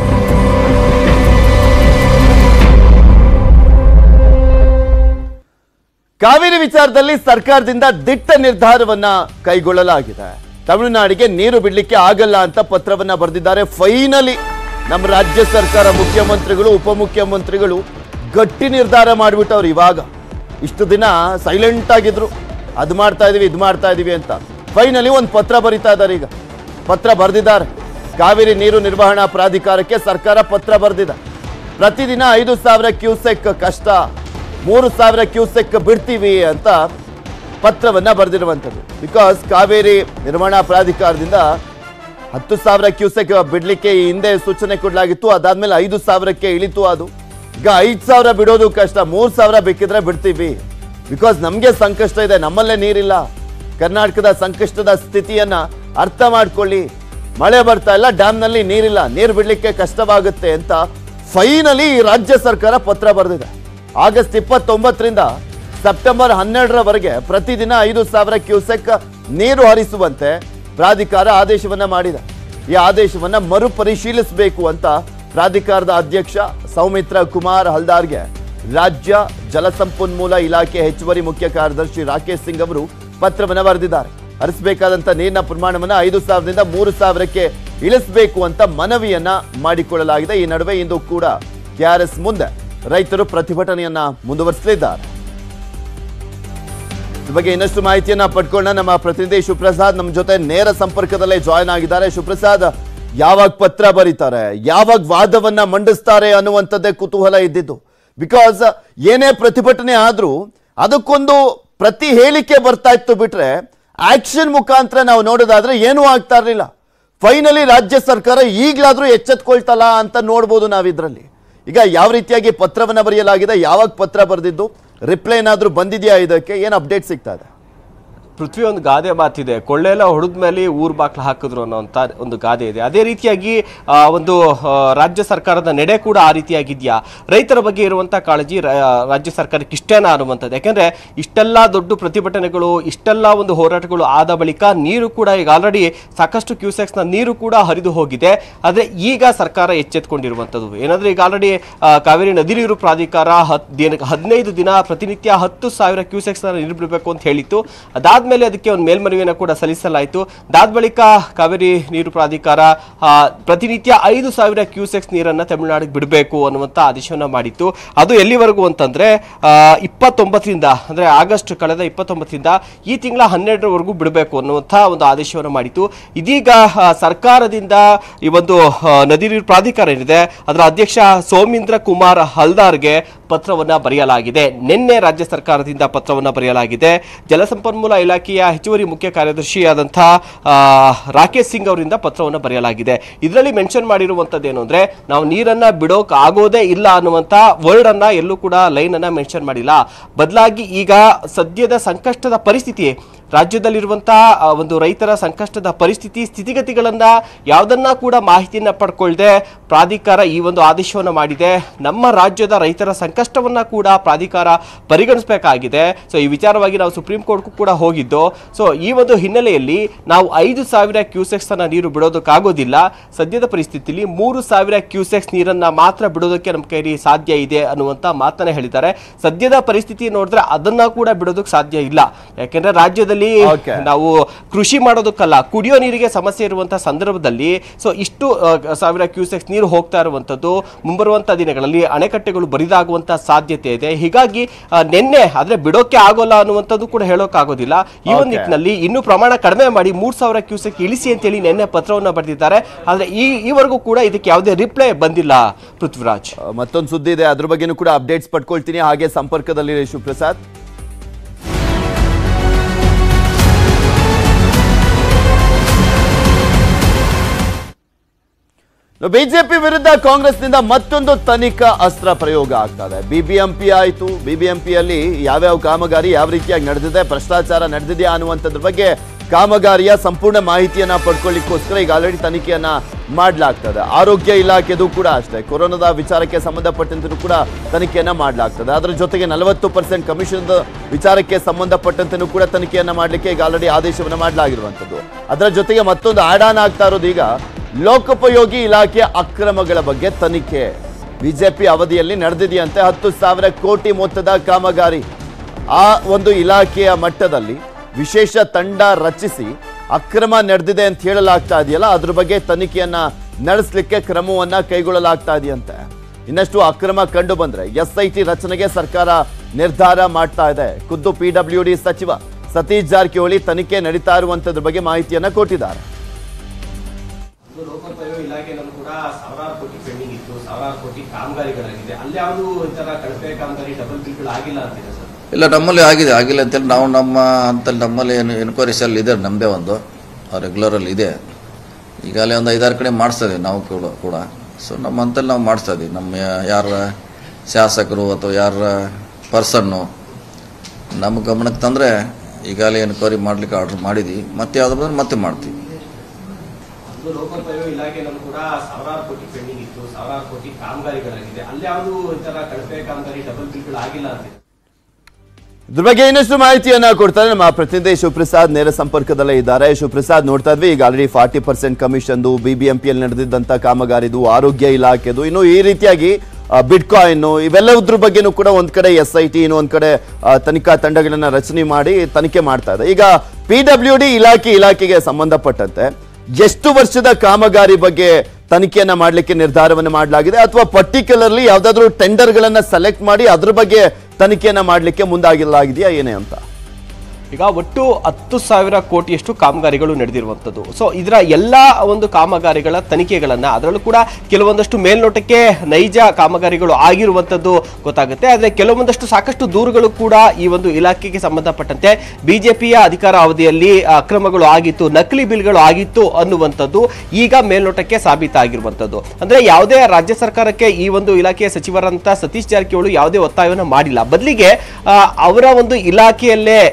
ಕಾವೇರಿ ವಿಚಾರದಲ್ಲಿ ಸರ್ಕಾರದಿಂದ ದಿಟ್ಟ ನಿರ್ಧಾರವನ್ನ ಕೈಗೊಳ್ಳಲಾಗಿದೆ ತಮಿಳುನಾಡಿಗೆ ನೀರು ಬಿಡ್ಲಿಕ್ಕೆ ಆಗಲ್ಲ ಅಂತ ಪತ್ರವನ್ನ ಬರೆದಿದ್ದಾರೆ ಫೈನಲಿ ನಮ್ಮ ರಾಜ್ಯ ಸರ್ಕಾರ ಮುಖ್ಯಮಂತ್ರಿಗಳು ಉಪಮುಖ್ಯಮಂತ್ರಿಗಳು ಗಟ್ಟಿ ನಿರ್ಧಾರ ಮಾಡಿಬಿಟ್ಟವ್ರು ಇವಾಗ ಇಷ್ಟು ದಿನ ಸೈಲೆಂಟ್ ಆಗಿದ್ರು ಅದು ಮಾಡ್ತಾ ಇದೀವಿ ಇದು ಮಾಡ್ತಾ ಇದೀವಿ ಅಂತ ಫೈನಲಿ ಒಂದು ಪತ್ರ ಬರಿತಾ ಇದ್ದಾರೆ ಈಗ ಪತ್ರ ಬರೆದಿದ್ದಾರೆ ಕಾವೇರಿ ನೀರು ನಿರ್ವಹಣಾ ಪ್ರಾಧಿಕಾರಕ್ಕೆ ಸರ್ಕಾರ ಪತ್ರ ಬರೆದಿದೆ ಪ್ರತಿದಿನ ಐದು ಸಾವಿರ ಕ್ಯೂಸೆಕ್ ಕಷ್ಟ ಮೂರು ಸಾವಿರ ಕ್ಯೂಸೆಕ್ ಬಿಡ್ತೀವಿ ಅಂತ ಪತ್ರವನ್ನ ಬರೆದಿರುವಂಥದ್ದು ಬಿಕಾಸ್ ಕಾವೇರಿ ನಿರ್ವಹಣಾ ಪ್ರಾಧಿಕಾರದಿಂದ ಹತ್ತು ಸಾವಿರ ಕ್ಯೂಸೆಕ್ ಬಿಡ್ಲಿಕ್ಕೆ ಈ ಹಿಂದೆ ಸೂಚನೆ ಕೊಡಲಾಗಿತ್ತು ಅದಾದ್ಮೇಲೆ ಐದು ಸಾವಿರಕ್ಕೆ ಇಳಿತು ಅದು ಈಗ ಐದು ಸಾವಿರ ಬಿಡೋದು ಕಷ್ಟ ಮೂರು ಸಾವಿರ ಬೇಕಿದ್ರೆ ಬಿಡ್ತೀವಿ ಬಿಕಾಸ್ ನಮಗೆ ಸಂಕಷ್ಟ ಇದೆ ನಮ್ಮಲ್ಲೇ ನೀರಿಲ್ಲ ಕರ್ನಾಟಕದ ಸಂಕಷ್ಟದ ಸ್ಥಿತಿಯನ್ನ ಅರ್ಥ ಮಾಡ್ಕೊಳ್ಳಿ ಮಳೆ ಬರ್ತಾ ಇಲ್ಲ ಡ್ಯಾಮ್ನಲ್ಲಿ ನೀರಿಲ್ಲ ನೀರು ಬಿಡ್ಲಿಕ್ಕೆ ಕಷ್ಟವಾಗುತ್ತೆ ಅಂತ ಫೈನಲಿ ರಾಜ್ಯ ಸರ್ಕಾರ ಪತ್ರ ಬರೆದಿದೆ ಆಗಸ್ಟ್ ಇಪ್ಪತ್ತೊಂಬತ್ತರಿಂದ ಸೆಪ್ಟೆಂಬರ್ ಹನ್ನೆರಡರವರೆಗೆ ಪ್ರತಿದಿನ ಐದು ಸಾವಿರ ಕ್ಯೂಸೆಕ್ ನೀರು ಹರಿಸುವಂತೆ ಪ್ರಾಧಿಕಾರ ಆದೇಶವನ್ನ ಮಾಡಿದೆ ಈ ಆದೇಶವನ್ನ ಮರುಪರಿಶೀಲಿಸಬೇಕು ಅಂತ ಪ್ರಾಧಿಕಾರದ ಅಧ್ಯಕ್ಷ ಸೌಮಿತ್ರ ಕುಮಾರ್ ಹಲ್ದಾರ್ಗೆ ರಾಜ್ಯ ಜಲಸಂಪನ್ಮೂಲ ಇಲಾಖೆ ಹೆಚ್ಚುವರಿ ಮುಖ್ಯ ಕಾರ್ಯದರ್ಶಿ ರಾಕೇಶ್ ಸಿಂಗ್ ಅವರು ಪತ್ರವನ್ನ ಬರೆದಿದ್ದಾರೆ ಹರಿಸಬೇಕಾದಂತ ನೀರಿನ ಪ್ರಮಾಣವನ್ನ ಐದು ಸಾವಿರದಿಂದ ಮೂರು ಸಾವಿರಕ್ಕೆ ಇಳಿಸಬೇಕು ಅಂತ ಮನವಿಯನ್ನ ಮಾಡಿಕೊಳ್ಳಲಾಗಿದೆ ಈ ನಡುವೆ ಇಂದು ಕೂಡ ಕೆಆರ್ಎಸ್ ಮುಂದೆ ರೈತರು ಪ್ರತಿಭಟನೆಯನ್ನ ಮುಂದುವರಿಸಲಿದ್ದಾರೆ ಇದ್ರ ಬಗ್ಗೆ ಇನ್ನಷ್ಟು ಮಾಹಿತಿಯನ್ನ ಪಡ್ಕೊಳ್ಳೋಣ ನಮ್ಮ ಪ್ರತಿನಿಧಿ ಶಿವಪ್ರಸಾದ್ ನಮ್ಮ ಜೊತೆ ನೇರ ಸಂಪರ್ಕದಲ್ಲೇ ಜಾಯ್ನ್ ಆಗಿದ್ದಾರೆ ಶಿವಪ್ರಸಾದ್ ಯಾವಾಗ ಪತ್ರ ಬರೀತಾರೆ ಯಾವಾಗ ವಾದವನ್ನ ಮಂಡಿಸ್ತಾರೆ ಅನ್ನುವಂಥದ್ದೇ ಕುತೂಹಲ ಇದ್ದಿದ್ದು ಬಿಕಾಸ್ ಏನೇ ಪ್ರತಿಭಟನೆ ಆದ್ರೂ ಅದಕ್ಕೊಂದು ಪ್ರತಿ ಹೇಳಿಕೆ ಬರ್ತಾ ಇತ್ತು ಬಿಟ್ರೆ ಆಕ್ಷನ್ ಮುಖಾಂತರ ನಾವು ನೋಡೋದಾದ್ರೆ ಏನೂ ಆಗ್ತಾ ಇರಲಿಲ್ಲ ಫೈನಲಿ ರಾಜ್ಯ ಸರ್ಕಾರ ಈಗಲಾದ್ರೂ ಎಚ್ಚೆತ್ಕೊಳ್ತಲ್ಲ ಅಂತ ನೋಡ್ಬೋದು ನಾವಿದ್ರಲ್ಲಿ ಈಗ ಯಾವ ರೀತಿಯಾಗಿ ಪತ್ರವನ್ನ ಬರೆಯಲಾಗಿದೆ ಯಾವಾಗ ಪತ್ರ ಬರೆದಿದ್ದು ರಿಪ್ಲೈ ಏನಾದ್ರೂ ಬಂದಿದೆಯಾ ಇದಕ್ಕೆ ಏನು ಅಪ್ಡೇಟ್ ಸಿಗ್ತಾ ಇದೆ ಪೃಥ್ವಿ ಒಂದು ಗಾದೆ ಮಾತಿದೆ ಕೊಳ್ಳೆಲ್ಲ ಹೊಡೆದ ಮೇಲೆ ಊರ್ ಬಾಕ್ಲ ಹಾಕಿದ್ರು ಅನ್ನೋಂಥ ಒಂದು ಗಾದೆ ಇದೆ ಅದೇ ರೀತಿಯಾಗಿ ಆ, ಒಂದು ಆ, ರಾಜ್ಯ ಸರ್ಕಾರದ ನಡೆ ಕೂಡ ಆ ರೀತಿಯಾಗಿದ್ಯಾ ರೈತರ ಬಗ್ಗೆ ಇರುವಂತ ಕಾಳಜಿ ರ- ರಾಜ್ಯ ಸರ್ಕಾರಕ್ಕೆ ಇಷ್ಟೇನಾ ಅನ್ನುವಂಥದ್ದು ಯಾಕೆಂದ್ರೆ ಇಷ್ಟೆಲ್ಲ ದೊಡ್ಡ ಪ್ರತಿಭಟನೆಗಳು ಇಷ್ಟೆಲ್ಲ ಒಂದು ಹೋರಾಟಗಳು ಆದ ಬಳಿಕ ನೀರು ಕೂಡ ಈಗ ಆಲ್ರೆಡಿ ಸಾಕಷ್ಟು ಕ್ಯೂಸೆಕ್ಸ್ ನ ನೀರು ಕೂಡ ಹರಿದು ಹೋಗಿದೆ ಆದ್ರೆ ಈಗ ಸರ್ಕಾರ ಎಚ್ಚೆತ್ಕೊಂಡಿರುವಂಥದ್ದು ಏನಂದ್ರೆ ಈಗ ಆಲ್ರೆಡಿ ಕಾವೇರಿ ನದಿ ನೀರು ಪ್ರಾಧಿಕಾರ ಹತ್ ದಿನ ಹದಿನೈದು ದಿನ ಪ್ರತಿನಿತ್ಯ ಹತ್ತು ಸಾವಿರ ಕ್ಯೂಸೆಕ್ಸ್ ನೀರು ಬಿಡಬೇಕು ಅಂತ ಹೇಳಿತ್ತು ಅದಾದ್ಮೇಲೆ ಅದಕ್ಕೆ ಒಂದು ಮೇಲ್ಮನವಿಯನ್ನು ಕೂಡ ಸಲ್ಲಿಸಲಾಯಿತು ಅದಾದ ಬಳಿಕ ಕಾವೇರಿ ನೀರು ಪ್ರಾಧಿಕಾರ ಆ, ಪ್ರತಿನಿತ್ಯ ಐದು ಸಾವಿರ ಕ್ಯೂಸೆಕ್ಸ್ ನೀರನ್ನ ತಮಿಳುನಾಡಿಗೆ ಬಿಡಬೇಕು ಅನ್ನುವಂಥ ಆದೇಶವನ್ನ ಮಾಡಿತ್ತು ಅದು ಎಲ್ಲಿವರೆಗೂ ಅಂತಂದ್ರೆ ಆ, ಇಪ್ಪತ್ತೊಂಬತ್ತರಿಂದ ಅಂದ್ರೆ ಆಗಸ್ಟ್ ಕಳೆದ ಇಪ್ಪತ್ತೊಂಬತ್ತರಿಂದ ಈ ತಿಂಗಳ ಹನ್ನೆರಡರವರೆಗೂ ಬಿಡಬೇಕು ಅನ್ನುವಂಥ ಒಂದು ಆದೇಶವನ್ನು ಮಾಡಿತ್ತು ಇದೀಗ ಆ, ಸರ್ಕಾರದಿಂದ ಈ ಒಂದು ಆ, ನದಿ ನೀರು ಪ್ರಾಧಿಕಾರ ಏನಿದೆ ಅದರ ಅಧ್ಯಕ್ಷ ಸೋಮೀಂದ್ರ ಕುಮಾರ್ ಹಲ್ದಾರ್ಗೆ ಪತ್ರವನ್ನ ಬರೆಯಲಾಗಿದೆ ನಿನ್ನೆ ರಾಜ್ಯ ಸರ್ಕಾರದಿಂದ ಪತ್ರವನ್ನ ಬರೆಯಲಾಗಿದೆ ಜಲಸಂಪನ್ಮೂಲ ಇಲಾಖೆಯ ಹೆಚ್ಚುವರಿ ಮುಖ್ಯ ಕಾರ್ಯದರ್ಶಿಯಾದಂತಹ ಆ, ರಾಕೇಶ್ ಸಿಂಗ್ ಅವರಿಂದ ಪತ್ರವನ್ನ ಬರೆಯಲಾಗಿದೆ ಇದರಲ್ಲಿ ಮೆನ್ಷನ್ ಮಾಡಿರುವಂತದ್ದು ಏನು ಅಂದ್ರೆ ನಾವು ನೀರನ್ನ ಬಿಡೋಕ್ ಆಗೋದೇ ಇಲ್ಲ ಅನ್ನುವಂತ ವರ್ಡ್ ಅನ್ನ ಎಲ್ಲೂ ಕೂಡ ಲೈನ್ ಅನ್ನ ಮೆನ್ಷನ್ ಮಾಡಿಲ್ಲ ಬದಲಾಗಿ ಈಗ ಸದ್ಯದ ಸಂಕಷ್ಟದ ಪರಿಸ್ಥಿತಿ ರಾಜ್ಯದಲ್ಲಿರುವಂತಹ ಆ, ಒಂದು ರೈತರ ಸಂಕಷ್ಟದ ಪರಿಸ್ಥಿತಿ ಸ್ಥಿತಿಗತಿಗಳನ್ನ ಯಾವುದನ್ನ ಕೂಡ ಮಾಹಿತಿಯನ್ನ ಪಡ್ಕೊಳ್ದೆ ಪ್ರಾಧಿಕಾರ ಈ ಒಂದು ಆದೇಶವನ್ನು ಮಾಡಿದೆ ನಮ್ಮ ರಾಜ್ಯದ ರೈತರ ಸಂಕಷ್ಟವನ್ನ ಕೂಡ ಪ್ರಾಧಿಕಾರ ಪರಿಗಣಿಸಬೇಕಾಗಿದೆ ಸೊ ಈ ವಿಚಾರವಾಗಿ ನಾವು ಸುಪ್ರೀಂ ಕೋರ್ಟ್ಗೂ ಕೂಡ ಹೋಗಿದ್ದು ಸೊ ಈ ಒಂದು ಹಿನ್ನೆಲೆಯಲ್ಲಿ ನಾವು ಐದು ಸಾವಿರ ಕ್ಯೂಸೆಕ್ಸ್ ಅನ್ನ ನೀರು ಬಿಡೋದಕ್ಕಾಗೋದಿಲ್ಲ ಸದ್ಯದ ಪರಿಸ್ಥಿತಿಯಲ್ಲಿ ಮೂರು ಸಾವಿರ ಕ್ಯೂಸೆಕ್ಸ್ ನೀರನ್ನ ಮಾತ್ರ ಬಿಡೋದಕ್ಕೆ ನಮ್ಮ ಕೈಲಿ ಸಾಧ್ಯ ಇದೆ ಅನ್ನುವಂತ ಮಾತನ್ನ ಹೇಳಿದ್ದಾರೆ ಸದ್ಯದ ಪರಿಸ್ಥಿತಿ ನೋಡಿದ್ರೆ ಅದನ್ನ ಕೂಡ ಬಿಡೋದಕ್ಕೆ ಸಾಧ್ಯ ಇಲ್ಲ ಯಾಕೆಂದ್ರೆ ರಾಜ್ಯದಲ್ಲಿ Okay. ನಾವು ಕೃಷಿ ಮಾಡೋದಕ್ಕಲ್ಲ ಕುಡಿಯೋ ನೀರಿಗೆ ಸಮಸ್ಯೆ ಇರುವಂತಹ ಸಂದರ್ಭದಲ್ಲಿ ಸೊ ಇಷ್ಟು ಆ, ಸಾವಿರ ಕ್ಯೂಸೆಕ್ಸ್ ನೀರು ಹೋಗ್ತಾ ಇರುವಂತದ್ದು ಮುಂಬರುವಂತ ದಿನಗಳಲ್ಲಿ ಅಣೆಕಟ್ಟೆಗಳು ಬರಿದಾಗುವಂತ ಸಾಧ್ಯತೆ ಇದೆ ಹೀಗಾಗಿ ಆ, ನಿನ್ನೆ ಆದ್ರೆ ಬಿಡೋಕೆ ಆಗೋಲ್ಲ ಅನ್ನುವಂಥದ್ದು ಕೂಡ ಹೇಳೋಕ್ಕಾಗೋದಿಲ್ಲ ಈ ಒಂದು Okay. ನಿಟ್ಟಿನಲ್ಲಿ ಇನ್ನೂ ಪ್ರಮಾಣ ಕಡಿಮೆ ಮಾಡಿ ಮೂರ್ ಸಾವಿರ ಕ್ಯೂಸೆಕ್ ಇಳಿಸಿ ಅಂತೇಳಿ ನಿನ್ನೆ ಪತ್ರವನ್ನ ಬರೆದಿದ್ದಾರೆ ಆದ್ರೆ ಈ ಈವರೆಗೂ ಕೂಡ ಇದಕ್ಕೆ ಯಾವುದೇ ರಿಪ್ಲೈ ಬಂದಿಲ್ಲ ಪೃಥ್ವಿರಾಜ್ ಮತ್ತೊಂದು ಸುದ್ದಿ ಇದೆ ಅದ್ರ ಬಗ್ಗೆನೂ ಕೂಡ ಅಪ್ಡೇಟ್ಸ್ ಪಡ್ಕೊಳ್ತೀನಿ ಹಾಗೆ ಸಂಪರ್ಕದಲ್ಲಿ ಶಿವಪ್ರಸಾದ್ ಬಿಜೆಪಿ ವಿರುದ್ಧ ಕಾಂಗ್ರೆಸ್ನಿಂದ ಮತ್ತೊಂದು ತನಿಖಾ ಅಸ್ತ್ರ ಪ್ರಯೋಗ ಆಗ್ತಾ ಇದೆ ಬಿಬಿಎಂಪಿ ಆಯಿತು ಬಿಬಿಎಂಪಿಯಲ್ಲಿ ಯಾವ್ಯಾವ ಕಾಮಗಾರಿ ಯಾವ ರೀತಿಯಾಗಿ ನಡೆದಿದೆ ಭ್ರಷ್ಟಾಚಾರ ನಡೆದಿದೆಯಾ ಅನ್ನುವಂಥದ್ರ ಬಗ್ಗೆ ಕಾಮಗಾರಿಯ ಸಂಪೂರ್ಣ ಮಾಹಿತಿಯನ್ನ ಪಡ್ಕೊಳ್ಳಿಕ್ಕೋಸ್ಕರ ಈಗ ಆಲ್ರೆಡಿ ತನಿಖೆಯನ್ನ ಮಾಡಲಾಗ್ತದೆ ಆರೋಗ್ಯ ಇಲಾಖೆದು ಕೂಡ ಅಷ್ಟೇ ಕೊರೋನಾದ ವಿಚಾರಕ್ಕೆ ಸಂಬಂಧಪಟ್ಟಂತೆ ಕೂಡ ತನಿಖೆಯನ್ನ ಮಾಡಲಾಗ್ತದೆ ಅದರ ಜೊತೆಗೆ ನಲವತ್ತು ಪರ್ಸೆಂಟ್ ಕಮಿಷನ್ ವಿಚಾರಕ್ಕೆ ಸಂಬಂಧಪಟ್ಟಂತೆನೂ ಕೂಡ ತನಿಖೆಯನ್ನ ಮಾಡಲಿಕ್ಕೆ ಈಗ ಆಲ್ರೆಡಿ ಆದೇಶವನ್ನ ಮಾಡಲಾಗಿರುವಂಥದ್ದು ಅದರ ಜೊತೆಗೆ ಮತ್ತೊಂದು ಆಡಾನ ಆಗ್ತಾ ಇರೋದು ಈಗ ಲೋಕೋಪಯೋಗಿ ಇಲಾಖೆಯ ಅಕ್ರಮಗಳ ಬಗ್ಗೆ ತನಿಖೆ ಬಿಜೆಪಿ ಅವಧಿಯಲ್ಲಿ ನಡೆದಿದೆಯಂತೆ ಹತ್ತು ಸಾವಿರ ಕೋಟಿ ಮೊತ್ತದ ಕಾಮಗಾರಿ ಆ ಒಂದು ಇಲಾಖೆಯ ಮಟ್ಟದಲ್ಲಿ ವಿಶೇಷ ತಂಡ ರಚಿಸಿ ಅಕ್ರಮ ನಡೆದಿದೆ ಅಂತ ಹೇಳಲಾಗ್ತಾ ಇದೆಯಲ್ಲ ಅದ್ರ ಬಗ್ಗೆ ತನಿಖೆಯನ್ನ ನಡೆಸಲಿಕ್ಕೆ ಕ್ರಮವನ್ನ ಕೈಗೊಳ್ಳಲಾಗ್ತಾ ಇದೆಯಂತೆ ಇನ್ನಷ್ಟು ಅಕ್ರಮ ಕಂಡು ಬಂದ್ರೆ ಎಸ್ ಐ ಟಿ ರಚನೆಗೆ ಸರ್ಕಾರ ನಿರ್ಧಾರ ಮಾಡ್ತಾ ಇದೆ ಖುದ್ದು ಪಿ ಡಬ್ಲ್ಯೂ ಡಿ ಸಚಿವ ಸತೀಶ್ ಜಾರಕಿಹೊಳಿ ತನಿಖೆ ನಡೀತಾ ಇರುವಂತದ್ರ ಬಗ್ಗೆ ಮಾಹಿತಿಯನ್ನ ಕೊಟ್ಟಿದ್ದಾರೆ ಇದು ಲೋಕೋಪಯೋಗಿ ಇಲಾಖೆನಲ್ಲೂ ಕೂಡ ಸಾವಿರಾರು ಕೋಟಿ ಪೆಂಡಿಂಗ್ ಇತ್ತು ಸಾವಿರಾರು ಕೋಟಿ ಕಾಮಗಾರಿಗಳಾಗಿದೆ ಅಲ್ಲಿ ಯಾವುದು ಈ ತರ ಕಳಪೆ ಕಾಮಗಾರಿ ಡಬಲ್ ಬಿಲ್ಗಳು ಆಗಿಲ್ಲ ಅಂತಿದೆ ಸರ್ ಇಲ್ಲ ನಮ್ಮಲ್ಲಿ ಆಗಿದೆ ಆಗಿಲ್ಲ ಅಂತೇಳಿ ನಾವು ನಮ್ಮ ಅಂತಲ್ಲಿ ನಮ್ಮಲ್ಲಿ ಏನು ಎನ್ಕ್ವೈರಿ ಸೆಲ್ ಇದೆ ನಮ್ಮದೇ ಒಂದು ರೆಗ್ಯುಲರಲ್ಲಿ ಇದೆ ಈಗಾಗಲೇ ಒಂದು ಐದಾರು ಕಡೆ ಮಾಡಿಸ್ತಾ ಇದೀವಿ ನಾವು ಕೂಡ ಕೂಡ ಸೊ ನಮ್ಮ ಅಂತಲ್ಲಿ ನಾವು ಮಾಡಿಸ್ತಾ ಇದೀವಿ ನಮ್ಮ ಯಾ- ಯಾರ ಶಾಸಕರು ಅಥವಾ ಯಾರ ಪರ್ಸನ್ನು ನಮ್ಮ ಗಮನಕ್ಕೆ ತಂದರೆ ಈಗಾಗಲೇ ಎನ್ಕ್ವೈರಿ ಮಾಡಲಿಕ್ಕೆ ಆರ್ಡ್ರ್ ಮಾಡಿದ್ವಿ ಮತ್ತೆ ಯಾವ್ದು ಬಂದ್ರೆ ಮತ್ತೆ ಮಾಡ್ತೀವಿ ಇದು ಲೋಕೋಪಯೋಗಿ ಇಲಾಖೆನಲ್ಲೂ ಕೂಡ ಸಾವಿರಾರು ಕೋಟಿ ಪೆಂಡಿಂಗ್ ಇತ್ತು ಸಾವಿರಾರು ಕೋಟಿ ಕಾಮಗಾರಿಗಳಾಗಿದೆ ಅಲ್ಲಿ ಯಾವುದು ಈ ತರ ಕಳಪೆ ಕಾಮಗಾರಿ ಡಬಲ್ ಬಿಲ್ಗಳು ಆಗಿಲ್ಲ ಅಂತಿದೆ ಇದ್ರ ಬಗ್ಗೆ ಇನ್ನಷ್ಟು ಮಾಹಿತಿಯನ್ನ ಕೊಡ್ತಾರೆ ನಮ್ಮ ಪ್ರತಿನಿಧಿ ಶಿವಪ್ರಸಾದ್ ನೇರ ಸಂಪರ್ಕದಲ್ಲೇ ಇದ್ದಾರೆ ಶಿವಪ್ರಸಾದ್ ನೋಡ್ತಾ ಇದ್ವಿ ಈಗ ಆಲ್ರೆಡಿ ಫಾರ್ಟಿ ಪರ್ಸೆಂಟ್ ಕಮಿಷನ್ದು ಬಿಬಿಎಂಪಿಯಲ್ಲಿ ನಡೆದಿದ್ದಂತ ಕಾಮಗಾರಿದು ಆರೋಗ್ಯ ಇಲಾಖೆದು ಇನ್ನು ಈ ರೀತಿಯಾಗಿ ಬಿಟ್ಕಾಯಿನ್ ಇವೆಲ್ಲದ್ರ ಬಗ್ಗೆನೂ ಕೂಡ ಒಂದ್ ಕಡೆ ಎಸ್ ಐ ಟಿ ಇನ್ನೊಂದ್ ಕಡೆ ಆ, ತನಿಖಾ ತಂಡಗಳನ್ನ ರಚನೆ ಮಾಡಿ ತನಿಖೆ ಮಾಡ್ತಾ ಇದೆ ಈಗ ಪಿ ಡಬ್ಲ್ಯೂ ಡಿ ಇಲಾಖೆ ಇಲಾಖೆಗೆ ಸಂಬಂಧಪಟ್ಟಂತೆ ಎಷ್ಟು ವರ್ಷದ ಕಾಮಗಾರಿ ಬಗ್ಗೆ ತನಿಖೆಯನ್ನ ಮಾಡಲಿಕ್ಕೆ ನಿರ್ಧಾರವನ್ನು ಮಾಡಲಾಗಿದೆ ಅಥವಾ ಪರ್ಟಿಕ್ಯುಲರ್ಲಿ ಯಾವ್ದಾದ್ರು ಟೆಂಡರ್ಗಳನ್ನ ಸೆಲೆಕ್ಟ್ ಮಾಡಿ ಅದ್ರ ಬಗ್ಗೆ ತನಿಖೆಯನ್ನ ಮಾಡಲಿಕ್ಕೆ ಮುಂದಾಗಿಲಾಗಿದೆಯಾ ಏನೇ ಅಂತ ಈಗ ಒಟ್ಟು ಹತ್ತು ಸಾವಿರ ಕೋಟಿಯಷ್ಟು ಕಾಮಗಾರಿಗಳು ನಡೆದಿರುವಂಥದ್ದು ಸೊ ಇದರ ಎಲ್ಲ ಒಂದು ಕಾಮಗಾರಿಗಳ ತನಿಖೆಗಳನ್ನ ಅದರಲ್ಲೂ ಕೂಡ ಕೆಲವೊಂದಷ್ಟು ಮೇಲ್ನೋಟಕ್ಕೆ ನೈಜ ಕಾಮಗಾರಿಗಳು ಆಗಿರುವಂಥದ್ದು ಗೊತ್ತಾಗುತ್ತೆ ಆದರೆ ಕೆಲವೊಂದಷ್ಟು ಸಾಕಷ್ಟು ದೂರುಗಳು ಕೂಡ ಈ ಒಂದು ಇಲಾಖೆಗೆ ಸಂಬಂಧಪಟ್ಟಂತೆ ಬಿಜೆಪಿಯ ಅಧಿಕಾರ ಅವಧಿಯಲ್ಲಿ ಅಕ್ರಮಗಳು ಆಗಿತ್ತು ನಕಲಿ ಬಿಲ್ಗಳು ಆಗಿತ್ತು ಅನ್ನುವಂಥದ್ದು ಈಗ ಮೇಲ್ನೋಟಕ್ಕೆ ಸಾಬೀತಾಗಿರುವಂಥದ್ದು ಅಂದ್ರೆ ಯಾವುದೇ ರಾಜ್ಯ ಸರ್ಕಾರಕ್ಕೆ ಈ ಒಂದು ಇಲಾಖೆಯ ಸಚಿವರಂತ ಸತೀಶ್ ಜಾರಕಿಹೊಳಿ ಯಾವುದೇ ಒತ್ತಾಯವನ್ನು ಮಾಡಿಲ್ಲ ಬದಲಿಗೆ ಅವರ ಒಂದು ಇಲಾಖೆಯಲ್ಲೇ S C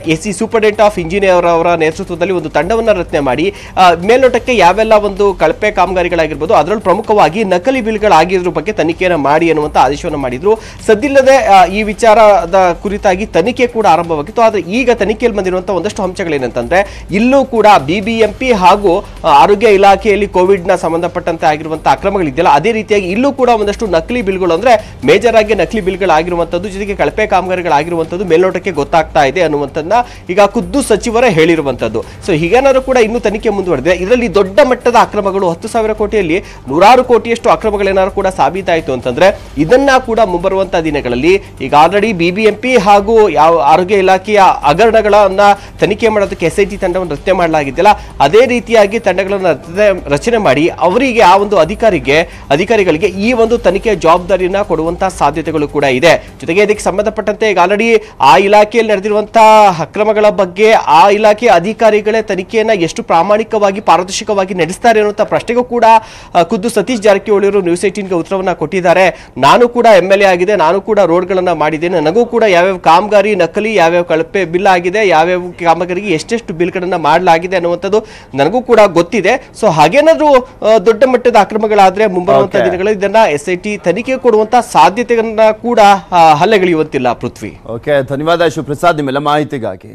superintendent of engineer ಅವರ ನೇತೃತ್ವದಲ್ಲಿ ಒಂದು ತಂಡವನ್ನ ರಚನೆ ಮಾಡಿ ಆ, ಮೇಲ್ನೋಟಕ್ಕೆ ಯಾವೆಲ್ಲ ಒಂದು ಕಳಪೆ ಕಾಮಗಾರಿಗಳಾಗಿರ್ಬೋದು ಅದರಲ್ಲಿ ಪ್ರಮುಖವಾಗಿ ನಕಲಿ ಬಿಲ್ಗಳಾಗಿದ್ರ ಬಗ್ಗೆ ತನಿಖೆಯನ್ನು ಮಾಡಿ ಅನ್ನುವಂಥ ಆದೇಶವನ್ನು ಮಾಡಿದ್ರು ಸದ್ದಿಲ್ಲದೆ ಆ, ಈ ವಿಚಾರದ ಕುರಿತಾಗಿ ತನಿಖೆ ಕೂಡ ಆರಂಭವಾಗಿತ್ತು ಆದರೆ ಈಗ ತನಿಖೆಯಲ್ಲಿ ಬಂದಿರುವಂತಹ ಒಂದಷ್ಟು ಅಂಶಗಳೇನಂತಂದ್ರೆ ಇಲ್ಲೂ ಕೂಡ ಬಿಬಿಎಂಪಿ ಹಾಗೂ ಆ, ಆರೋಗ್ಯ ಇಲಾಖೆಯಲ್ಲಿ ಕೋವಿಡ್ ನ ಸಂಬಂಧಪಟ್ಟಂತೆ ಆಗಿರುವಂತಹ ಅಕ್ರಮಗಳಿದೆಯಲ್ಲ ಅದೇ ರೀತಿಯಾಗಿ ಇಲ್ಲೂ ಕೂಡ ಒಂದಷ್ಟು ನಕಲಿ ಬಿಲ್ಗಳು ಅಂದ್ರೆ ಮೇಜರ್ ಆಗಿ ನಕಲಿ ಬಿಲ್ಗಳಾಗಿರುವಂತದ್ದು ಜೊತೆಗೆ ಕಳಪೆ ಕಾಮಗಾರಿಗಳಾಗಿರುವಂತದ್ದು ಮೇಲ್ನೋಟಕ್ಕೆ ಗೊತ್ತಾಗ್ತಾ ಇದೆ ಅನ್ನುವಂಥದ್ದನ್ನ ಈಗ ಖುದ್ದು ಸಚಿವರೇ ಹೇಳಿರುವಂತದ್ದು ಸೊ ಹೀಗೇನಾದ್ರೂ ಕೂಡ ಇನ್ನೂ ತನಿಖೆ ಮುಂದುವರೆದಿದೆ ಇದರಲ್ಲಿ ದೊಡ್ಡ ಮಟ್ಟದ ಅಕ್ರಮಗಳು ಹತ್ತು ಸಾವಿರ ಕೋಟಿಯಲ್ಲಿ ನೂರಾರು ಕೋಟಿಯಷ್ಟು ಅಕ್ರಮಗಳೇನಾದ್ರು ಕೂಡ ಸಾಬೀತಾಯಿತು ಅಂತಂದ್ರೆ ಇದನ್ನ ಕೂಡ ಮುಂಬರುವಂತಹ ದಿನಗಳಲ್ಲಿ ಈಗ ಆಲ್ರೆಡಿ ಬಿಬಿಎಂಪಿ ಹಾಗೂ ಯಾವ ಆರೋಗ್ಯ ಇಲಾಖೆಯ ಹಗರಣಗಳನ್ನ ತನಿಖೆ ಮಾಡೋದಕ್ಕೆ ಎಸ್ ಐ ಟಿ ತಂಡವನ್ನು ರಚನೆ ಮಾಡಲಾಗಿದೆಯಲ್ಲ ಅದೇ ರೀತಿಯಾಗಿ ತಂಡಗಳನ್ನು ರಚನೆ- ರಚನೆ ಮಾಡಿ ಅವರಿಗೆ ಆ ಒಂದು ಅಧಿಕಾರಿಗೆ ಅಧಿಕಾರಿಗಳಿಗೆ ಈ ಒಂದು ತನಿಖೆಯ ಜವಾಬ್ದಾರಿಯನ್ನ ಕೊಡುವಂತಹ ಸಾಧ್ಯತೆಗಳು ಕೂಡ ಇದೆ ಜೊತೆಗೆ ಇದಕ್ಕೆ ಸಂಬಂಧಪಟ್ಟಂತೆ ಈಗ ಆಲ್ರೆಡಿ ಆ ಇಲಾಖೆಯಲ್ಲಿ ನಡೆದಿರುವಂತಹ ಅಕ್ರಮಗಳ ಬಗ್ಗೆ ಆ ಇಲಾಖೆಯ ಅಧಿಕಾರಿಗಳೇ ತನಿಖೆಯನ್ನ ಎಷ್ಟು ಪ್ರಾಮಾಣಿಕವಾಗಿ ಪಾರದರ್ಶಕವಾಗಿ ನಡೆಸ್ತಾರೆ ಅನ್ನುವಂಥ ಪ್ರಶ್ನೆಗೂ ಕೂಡ ಆ, ಖುದ್ದು ಸತೀಶ್ ಜಾರಕಿಹೊಳಿ ಅವರು ನ್ಯೂಸ್ ಏಟೀನ್ಗೆ ಉತ್ತರವನ್ನ ಕೊಟ್ಟಿದ್ದಾರೆ ನಾನು ಕೂಡ ಎಮ್ ಎಲ್ ಎ ಆಗಿದೆ ನಾನು ಕೂಡ ರೋಡ್ಗಳನ್ನ ಮಾಡಿದ್ದೇನೆ ನನಗೂ ಕೂಡ ಯಾವ್ಯಾವ ಕಾಮಗಾರಿ ನಕಲಿ ಯಾವ್ಯಾವ ಕಳಪೆ ಬಿಲ್ ಆಗಿದೆ ಯಾವ್ಯಾವ ಕಾಮಗಾರಿಗೆ ಎಷ್ಟೆಷ್ಟು ಬಿಲ್ಗಳನ್ನ ಮಾಡಲಾಗಿದೆ ಅನ್ನುವಂಥದ್ದು ನನಗೂ ಕೂಡ ಗೊತ್ತಿದೆ ಸೊ ಹಾಗೇನಾದ್ರೂ ಆ, ದೊಡ್ಡ ಮಟ್ಟದ ಅಕ್ರಮಗಳಾದ್ರೆ ಮುಂಬರುವಂತಹ Okay. ದಿನಗಳಲ್ಲಿ ಇದನ್ನ ಎಸ್ ಐ ಟಿ ತನಿಖೆ ಕೊಡುವಂತಹ ಸಾಧ್ಯತೆಗಳನ್ನ ಕೂಡ ಆ, ಹಲ್ಲೆಗೆಳೆಯುವಂತಿಲ್ಲ ಪೃಥ್ವಿ ಓಕೆ ಧನ್ಯವಾದ ಶಿವಪ್ರಸಾದ್ ನಿಮ್ಮೆಲ್ಲ ಮಾಹಿತಿಗಾಗಿ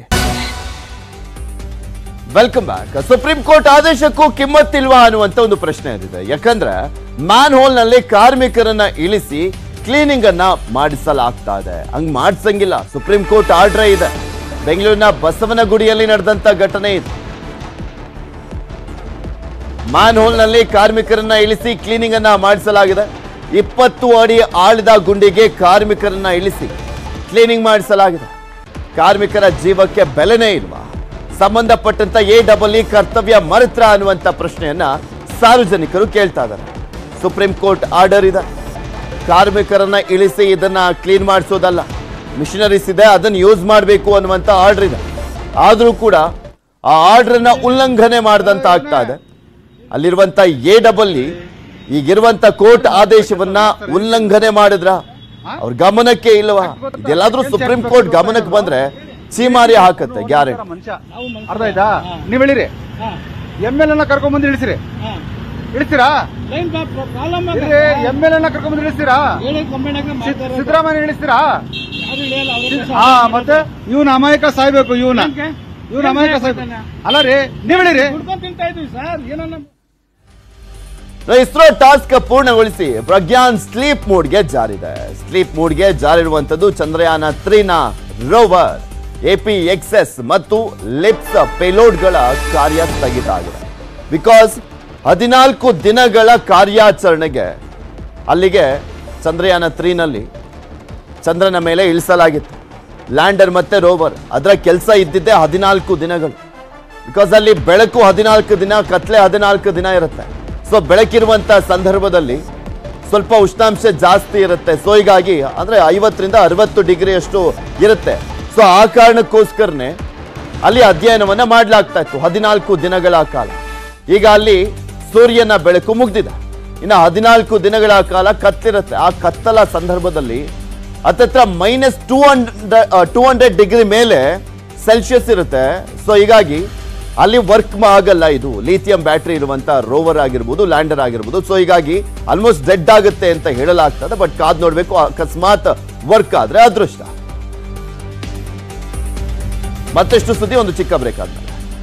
ವೆಲ್ಕಮ್ ಬ್ಯಾಕ್ ಸುಪ್ರೀಂ ಕೋರ್ಟ್ ಆದೇಶಕ್ಕೂ ಕಿಮ್ಮತ್ತಿಲ್ವಾ ಅನ್ನುವಂತ ಒಂದು ಪ್ರಶ್ನೆ ಇದೆ ಯಾಕಂದ್ರೆ ಮ್ಯಾನ್ ಹೋಲ್ ನಲ್ಲಿ ಕಾರ್ಮಿಕರನ್ನ ಇಳಿಸಿ ಕ್ಲೀನಿಂಗ್ ಅನ್ನ ಮಾಡಿಸಲಾಗ್ತಾ ಇದೆ ಹಂಗ್ ಮಾಡ್ಸಂಗಿಲ್ಲ ಸುಪ್ರೀಂ ಕೋರ್ಟ್ ಆರ್ಡರ್ ಇದೆ ಬೆಂಗಳೂರಿನ ಬಸವನಗುಡಿಯಲ್ಲಿ ನಡೆದಂತ ಘಟನೆ ಇದು ಮ್ಯಾನ್ ಹೋಲ್ ನಲ್ಲಿ ಕಾರ್ಮಿಕರನ್ನ ಇಳಿಸಿ ಕ್ಲೀನಿಂಗ್ ಅನ್ನ ಮಾಡಿಸಲಾಗಿದೆ ಇಪ್ಪತ್ತು ಅಡಿ ಆಳದ ಗುಂಡಿಗೆ ಕಾರ್ಮಿಕರನ್ನ ಇಳಿಸಿ ಕ್ಲೀನಿಂಗ್ ಮಾಡಿಸಲಾಗಿದೆ ಕಾರ್ಮಿಕರ ಜೀವಕ್ಕೆ ಬೆಲೆನೇ ಇಲ್ವಾ ಸಂಬಂಧಪಟ್ಟಂತ ಎ ಡಬಲ್ ಇ ಕರ್ತವ್ಯ ಮರೆತ್ರ ಅನ್ನುವಂತ ಪ್ರಶ್ನೆಯನ್ನ ಸಾರ್ವಜನಿಕರು ಕೇಳ್ತಾ ಇದ್ದಾರೆ ಸುಪ್ರೀಂ ಕೋರ್ಟ್ ಆರ್ಡರ್ ಇದೆ ಕಾರ್ಮಿಕರನ್ನ ಇಳಿಸಿ ಇದನ್ನ ಕ್ಲೀನ್ ಮಾಡಿಸೋದಲ್ಲ ಮಿಷನರೀಸ್ ಇದೆ ಅದನ್ನ ಯೂಸ್ ಮಾಡಬೇಕು ಅನ್ನುವಂತ ಆರ್ಡರ್ ಇದೆ ಆದ್ರೂ ಕೂಡ ಆ ಆರ್ಡರ್ ಅನ್ನ ಉಲ್ಲಂಘನೆ ಮಾಡಿದಂತ ಆಗ್ತಾ ಇದೆ ಅಲ್ಲಿರುವಂತ ಎ ಡಬಲ್ ಇ ಈಗಿರುವಂತ ಕೋರ್ಟ್ ಆದೇಶವನ್ನ ಉಲ್ಲಂಘನೆ ಮಾಡಿದ್ರ ಅವ್ರ ಗಮನಕ್ಕೆ ಇಲ್ವಾ ಇದೆಲ್ಲಾದ್ರೂ ಸುಪ್ರೀಂ ಕೋರ್ಟ್ ಗಮನಕ್ಕೆ ಬಂದ್ರೆ ಚೀಮಾರಿ ಹಾಕತ್ತೆ ಗ್ಯಾರಂಟಿ ಮನುಷ್ಯ ಅರ್ಥ ಆಯ್ತಾ ನೀವ್ ಹೇಳಿರಿ ಎಮ್ ಎಲ್ ಎನ್ನ ಕರ್ಕೊಂಡ್ ಬಂದು ಇಳಿಸಿರಿ ಇಳಿಸ್ತೀರಾ ಇರಿ ಎಮ್ ಎಲ್ ಎನ್ನ ಕರ್ಕೊಂಡ್ ಬಂದು ಇಳಿಸ್ತೀರಾ ಸಿದ್- ಸಿದ್ದರಾಮಯ್ಯ ಇಳಿಸ್ತೀರಾ ಹಾ ಮತ್ತೆ ಇವನ್ ಅಮಾಯಕ ಸಾಯ್ಬೇಕು ಇವನ ಇವನ್ ಅಮಾಯಕ ಸಾಯ್ಬೇಕು ಅಲ್ಲ ರೀ ನೀವ್ ಹೇಳಿರಿ ಇಸ್ರೋ ಟಾಸ್ಕ್ ಪೂರ್ಣಗೊಳಿಸಿ ಪ್ರಜ್ಞಾನ್ ಸ್ಲೀಪ್ ಮೂಡ್ಗೆ ಜಾರಿದೆ ಸ್ಲೀಪ್ ಮೂಡ್ಗೆ ಜಾರಿರುವಂತದ್ದು ಚಂದ್ರಯಾನ ತ್ರೀನ ರೋವರ್ ಎಪಿ ಎಕ್ಸೆಸ್ ಮತ್ತು ಲಿಪ್ಸ್ ಪೇಲೋಡ್ಗಳ ಕಾರ್ಯ ಸ್ಥಗಿತ ಆಗಿದೆ ಬಿಕಾಸ್ ಹದಿನಾಲ್ಕು ದಿನಗಳ ಕಾರ್ಯಾಚರಣೆಗೆ ಅಲ್ಲಿಗೆ ಚಂದ್ರಯಾನ ತ್ರೀನಲ್ಲಿ ಚಂದ್ರನ ಮೇಲೆ ಇಳಿಸಲಾಗಿತ್ತು ಲ್ಯಾಂಡರ್ ಮತ್ತೆ ರೋವರ್ ಅದರ ಕೆಲಸ ಇದ್ದಿದ್ದೇ ಹದಿನಾಲ್ಕು ದಿನಗಳು ಬಿಕಾಸ್ ಅಲ್ಲಿ ಬೆಳಕು ಹದಿನಾಲ್ಕು ದಿನ ಕತ್ಲೆ ಹದಿನಾಲ್ಕು ದಿನ ಇರುತ್ತೆ ಸೊ ಬೆಳಕಿರುವಂತ ಸಂದರ್ಭದಲ್ಲಿ ಸ್ವಲ್ಪ ಉಷ್ಣಾಂಶ ಜಾಸ್ತಿ ಇರುತ್ತೆ ಸೊ ಹೀಗಾಗಿ ಅಂದ್ರೆ ಐವತ್ತರಿಂದ ಅರವತ್ತು ಡಿಗ್ರಿ ಅಷ್ಟು ಇರುತ್ತೆ ಸೊ ಆ ಕಾರಣಕ್ಕೋಸ್ಕರನೇ ಅಲ್ಲಿ ಅಧ್ಯಯನವನ್ನ ಮಾಡಲಾಗ್ತಾ ಇತ್ತು ಹದಿನಾಲ್ಕು ದಿನಗಳ ಕಾಲ ಈಗ ಅಲ್ಲಿ ಸೂರ್ಯನ ಬೆಳಕು ಮುಗ್ದಿದೆ ಇನ್ನು ಹದಿನಾಲ್ಕು ದಿನಗಳ ಕಾಲ ಕತ್ತಿರುತ್ತೆ ಆ ಕತ್ತಲ ಸಂದರ್ಭದಲ್ಲಿ ಹತ್ತತ್ರ minus two hundred two hundred degree ಮೇಲೆ ಸೆಲ್ಸಿಯಸ್ ಇರುತ್ತೆ ಸೊ ಹೀಗಾಗಿ ಅಲ್ಲಿ ವರ್ಕ್ ಆಗಲ್ಲ ಇದು ಲಿಥಿಯಂ ಬ್ಯಾಟ್ರಿ ಇರುವಂತ ರೋವರ್ ಆಗಿರ್ಬೋದು ಲ್ಯಾಂಡರ್ ಆಗಿರ್ಬೋದು ಸೊ ಹೀಗಾಗಿ ಆಲ್ಮೋಸ್ಟ್ ಡೆಡ್ ಆಗುತ್ತೆ ಅಂತ ಹೇಳಲಾಗ್ತದೆ ಬಟ್ ಕಾದ್ ನೋಡ್ಬೇಕು ಅಕಸ್ಮಾತ್ ವರ್ಕ್ ಆದ್ರೆ ಅದೃಷ್ಟ ಮತ್ತಷ್ಟು ಸುದ್ದಿ ಒಂದು ಚಿಕ್ಕ ಬ್ರೇಕ್ ಆದ್ಮೇಲೆ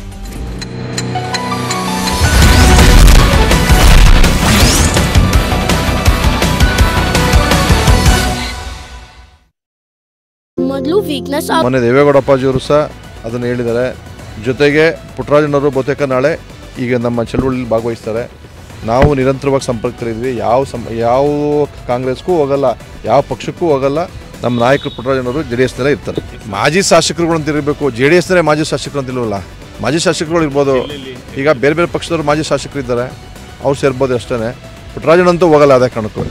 ಮೊದಲು ವೀಕ್ನೆಸ್ ಮೊನ್ನೆ ದೇವೇಗೌಡ ಅಪ್ಪಾಜಿಯವರು ಸಹ ಅದನ್ನು ಹೇಳಿದ್ದಾರೆ ಜೊತೆಗೆ ಪುಟ್ಟರಾಜನವರು ಬಹುತೇಕ ನಾಳೆ ಈಗ ನಮ್ಮ ಚಳುವಳಿಯಲ್ಲಿ ಭಾಗವಹಿಸ್ತಾರೆ ನಾವು ನಿರಂತರವಾಗಿ ಸಂಪರ್ಕದಲ್ಲಿದ್ವಿ ಯಾವ ಸಂ ಯಾವ ಕಾಂಗ್ರೆಸ್ಗೂ ಹೋಗಲ್ಲ ಯಾವ ಪಕ್ಷಕ್ಕೂ ಹೋಗಲ್ಲ ನಮ್ಮ ನಾಯಕರು ಪುಟ್ಟರಾಜನವರು ಜೆ ಡಿ ಎಸ್ನಲ್ಲೇ ಇರ್ತಾರೆ ಮಾಜಿ ಶಾಸಕರುಗಳು ಅಂತ ಇರಬೇಕು ಜೆ ಡಿ ಎಸ್ನಲ್ಲೇ ಮಾಜಿ ಶಾಸಕರು ಅಂತ ಇಲ್ವಲ್ಲ ಮಾಜಿ ಶಾಸಕರುಗಳು ಇರ್ಬೋದು ಈಗ ಬೇರೆ ಬೇರೆ ಪಕ್ಷದವರು ಮಾಜಿ ಶಾಸಕರು ಇದ್ದಾರೆ ಅವ್ರು ಸೇರ್ಬೋದು ಅಷ್ಟೇ ಪುಟ್ಟರಾಜನಂತೂ ಹೋಗಲ್ಲ ಅದೇ ಕಾರಣಕ್ಕೂ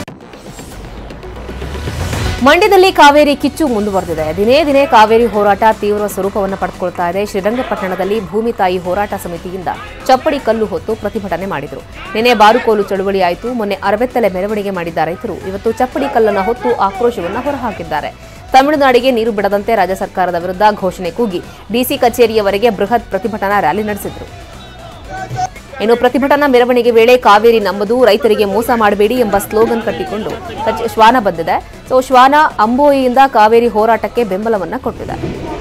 ಮಂಡ್ಯದಲ್ಲಿ ಕಾವೇರಿ ಕಿಚ್ಚು ಮುಂದುವರೆದಿದೆ ದಿನೇ ದಿನೇ ಕಾವೇರಿ ಹೋರಾಟ ತೀವ್ರ ಸ್ವರೂಪವನ್ನು ಪಡೆದುಕೊಳ್ತಾ ಇದೆ ಶ್ರೀರಂಗಪಟ್ಟಣದಲ್ಲಿ ಭೂಮಿ ತಾಯಿ ಹೋರಾಟ ಸಮಿತಿಯಿಂದ ಚಪ್ಪಡಿ ಕಲ್ಲು ಹೊತ್ತು ಪ್ರತಿಭಟನೆ ಮಾಡಿದರು ನಿನ್ನೆ ಬಾರುಕೋಲು ಚಳುವಳಿ ಆಯಿತು ಮೊನ್ನೆ ಅರಬೆತ್ತಲೆ ಮೆರವಣಿಗೆ ಮಾಡಿದ್ದ ರೈತರು ಇವತ್ತು ಚಪ್ಪಡಿ ಕಲ್ಲನ್ನು ಹೊತ್ತು ಆಕ್ರೋಶವನ್ನು ಹೊರಹಾಕಿದ್ದಾರೆ ತಮಿಳುನಾಡಿಗೆ ನೀರು ಬಿಡದಂತೆ ರಾಜ್ಯ ಸರ್ಕಾರದ ವಿರುದ್ಧ ಘೋಷಣೆ ಕೂಗಿ ಡಿಸಿ ಕಚೇರಿಯವರೆಗೆ ಬೃಹತ್ ಪ್ರತಿಭಟನಾ ರ್ಯಾಲಿ ನಡೆಸಿದರು ಇನ್ನು ಪ್ರತಿಭಟನಾ ಮೆರವಣಿಗೆ ವೇಳೆ ಕಾವೇರಿ ನಮ್ಮದು ರೈತರಿಗೆ ಮೋಸ ಮಾಡಬೇಡಿ ಎಂಬ ಸ್ಲೋಗನ್ ಕಟ್ಟಿಕೊಂಡು ಕಚ್- ಶ್ವಾನ ಬಂದಿದೆ ಸೊ ಶ್ವಾನ ಅಂಬೋಯಿಯಿಂದ ಕಾವೇರಿ ಹೋರಾಟಕ್ಕೆ ಬೆಂಬಲವನ್ನ ಕೊಟ್ಟಿದೆ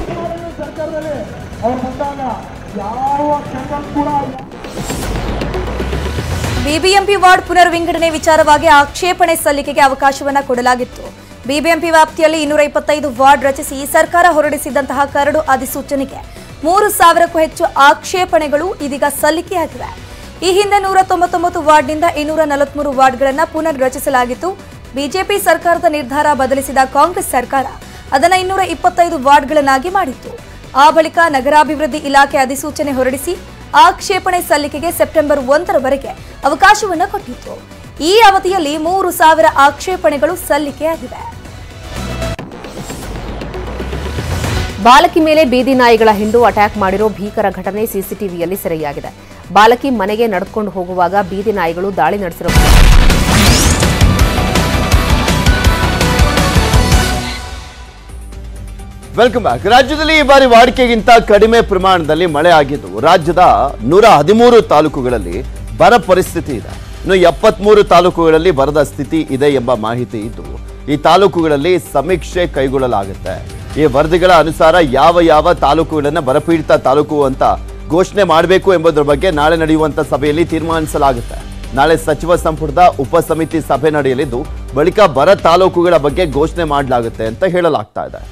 ಬಿಬಿಎಂಪಿ ವಾರ್ಡ್ ಪುನರ್ ವಿಂಗಡಣೆ ವಿಚಾರವಾಗಿ ಆಕ್ಷೇಪಣೆ ಸಲ್ಲಿಕೆಗೆ ಅವಕಾಶವನ್ನ ಕೊಡಲಾಗಿತ್ತು ಬಿಬಿಎಂಪಿ ವ್ಯಾಪ್ತಿಯಲ್ಲಿ ಇನ್ನೂರ ಇಪ್ಪತ್ತೈದು ವಾರ್ಡ್ ರಚಿಸಿ ಸರ್ಕಾರ ಹೊರಡಿಸಿದ್ದಂತಹ ಕರಡು ಅಧಿಸೂಚನೆಗೆ ಮೂರು ಸಾವಿರಕ್ಕೂ ಹೆಚ್ಚು ಆಕ್ಷೇಪಣೆಗಳು ಇದೀಗ ಸಲ್ಲಿಕೆಯಾಗಿವೆ ಈ ಹಿಂದೆ ನೂರ ತೊಂಬತ್ತೊಂಬತ್ತು ವಾರ್ಡ್ನಿಂದ ಇನ್ನೂರ ನಲವತ್ಮೂರು ವಾರ್ಡ್ಗಳನ್ನು ಪುನರ್ ರಚಿಸಲಾಗಿತ್ತು ಬಿಜೆಪಿ ಸರ್ಕಾರದ ನಿರ್ಧಾರ ಬದಲಿಸಿದ ಕಾಂಗ್ರೆಸ್ ಸರ್ಕಾರ ಅದನ್ನು ಇನ್ನೂರ ಇಪ್ಪತ್ತೈದು ವಾರ್ಡ್ಗಳನ್ನಾಗಿ ಮಾಡಿತ್ತು ಆ ಬಳಿಕ ನಗರಾಭಿವೃದ್ಧಿ ಇಲಾಖೆ ಅಧಿಸೂಚನೆ ಹೊರಡಿಸಿ ಆಕ್ಷೇಪಣೆ ಸಲ್ಲಿಕೆಗೆ ಸೆಪ್ಟೆಂಬರ್ ಒಂದರವರೆಗೆ ಅವಕಾಶವನ್ನು ಕೊಟ್ಟಿತ್ತು ಈ ಅವಧಿಯಲ್ಲಿ ಮೂರು ಸಾವಿರ ಆಕ್ಷೇಪಣೆಗಳು ಸಲ್ಲಿಕೆಯಾಗಿವೆ ಬಾಲಕಿ ಮೇಲೆ ಬೀದಿ ನಾಯಿಗಳ ಹಿಂಡು ಅಟ್ಯಾಕ್ ಮಾಡಿರೋ ಭೀಕರ ಘಟನೆ ಸಿಸಿಟಿವಿಯಲ್ಲಿ ಸೆರೆಯಾಗಿದೆ ಬಾಲಕಿ ಮನೆಗೆ ನಡೆದುಕೊಂಡು ಹೋಗುವಾಗ ಬೀದಿ ನಾಯಿಗಳು ದಾಳಿ ನಡೆಸಿರುವ ವೆಲ್ಕಮ್ ಬ್ಯಾಕ್ ರಾಜ್ಯದಲ್ಲಿ ಈ ಬಾರಿ ವಾಡಿಕೆಗಿಂತ ಕಡಿಮೆ ಪ್ರಮಾಣದಲ್ಲಿ ಮಳೆ ಆಗಿದ್ದು ರಾಜ್ಯದ ನೂರ ಹದಿಮೂರು ತಾಲೂಕುಗಳಲ್ಲಿ ಬರ ಪರಿಸ್ಥಿತಿ ಇದೆ ಇನ್ನು ಎಪ್ಪತ್ಮೂರು ತಾಲೂಕುಗಳಲ್ಲಿ ಬರದ ಸ್ಥಿತಿ ಇದೆ ಎಂಬ ಮಾಹಿತಿ ಇದ್ದು ಈ ತಾಲೂಕುಗಳಲ್ಲಿ ಸಮೀಕ್ಷೆ ಕೈಗೊಳ್ಳಲಾಗುತ್ತೆ ಈ ವರದಿಗಳ ಅನುಸಾರ ಯಾವ ಯಾವ ತಾಲೂಕುಗಳನ್ನ ಬರಪೀಡಿತ ತಾಲೂಕು ಅಂತ ಘೋಷಣೆ ಮಾಡಬೇಕು ಎಂಬುದರ ಬಗ್ಗೆ ನಾಳೆ ನಡೆಯುವಂತ ಸಭೆಯಲ್ಲಿ ತೀರ್ಮಾನಿಸಲಾಗುತ್ತೆ ನಾಳೆ ಸಚಿವ ಸಂಪುಟದ ಉಪ ಸಮಿತಿ ಸಭೆ ನಡೆಯಲಿದ್ದು ಬಳಿಕ ಬರ ತಾಲೂಕುಗಳ ಬಗ್ಗೆ ಘೋಷಣೆ ಮಾಡಲಾಗುತ್ತೆ ಅಂತ ಹೇಳಲಾಗ್ತಾ ಇದೆ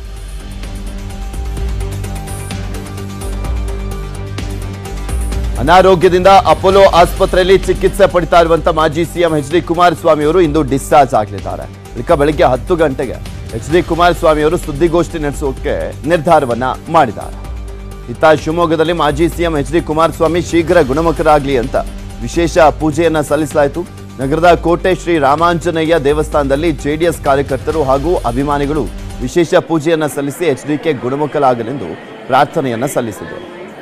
ಅನಾರೋಗ್ಯದಿಂದ ಅಪೋಲೋ ಆಸ್ಪತ್ರೆಯಲ್ಲಿ ಚಿಕಿತ್ಸೆ ಪಡಿತಾ ಇರುವಂತ ಮಾಜಿ ಸಿಎಂ ಎಚ್ ಡಿ ಕುಮಾರಸ್ವಾಮಿ ಅವರು ಇಂದು ಡಿಸ್ಚಾರ್ಜ್ ಆಗಲಿದ್ದಾರೆ ಬಳಿಕ ಬೆಳಗ್ಗೆ ಹತ್ತು ಗಂಟೆಗೆ ಎಚ್ ಡಿ ಕುಮಾರಸ್ವಾಮಿ ಅವರು ಸುದ್ದಿಗೋಷ್ಠಿ ನಡೆಸೋಕೆ ನಿರ್ಧಾರವನ್ನ ಮಾಡಿದ್ದಾರೆ ಇತ್ತ ಶಿವಮೊಗ್ಗದಲ್ಲಿ ಮಾಜಿ ಸಿಎಂ ಎಚ್ ಡಿ ಕುಮಾರಸ್ವಾಮಿ ಶೀಘ್ರ ಗುಣಮುಖರಾಗಲಿ ಅಂತ ವಿಶೇಷ ಪೂಜೆಯನ್ನ ಸಲ್ಲಿಸಲಾಯಿತು ನಗರದ ಕೋಟೆ ಶ್ರೀ ರಾಮಾಂಜನೇಯ ದೇವಸ್ಥಾನದಲ್ಲಿ ಜೆಡಿಎಸ್ ಕಾರ್ಯಕರ್ತರು ಹಾಗೂ ಅಭಿಮಾನಿಗಳು ವಿಶೇಷ ಪೂಜೆಯನ್ನ ಸಲ್ಲಿಸಿ ಎಚ್ ಡಿಕೆ ಗುಣಮುಖರಾಗಲೆಂದು ಪ್ರಾರ್ಥನೆಯನ್ನ ಸಲ್ಲಿಸಿದರು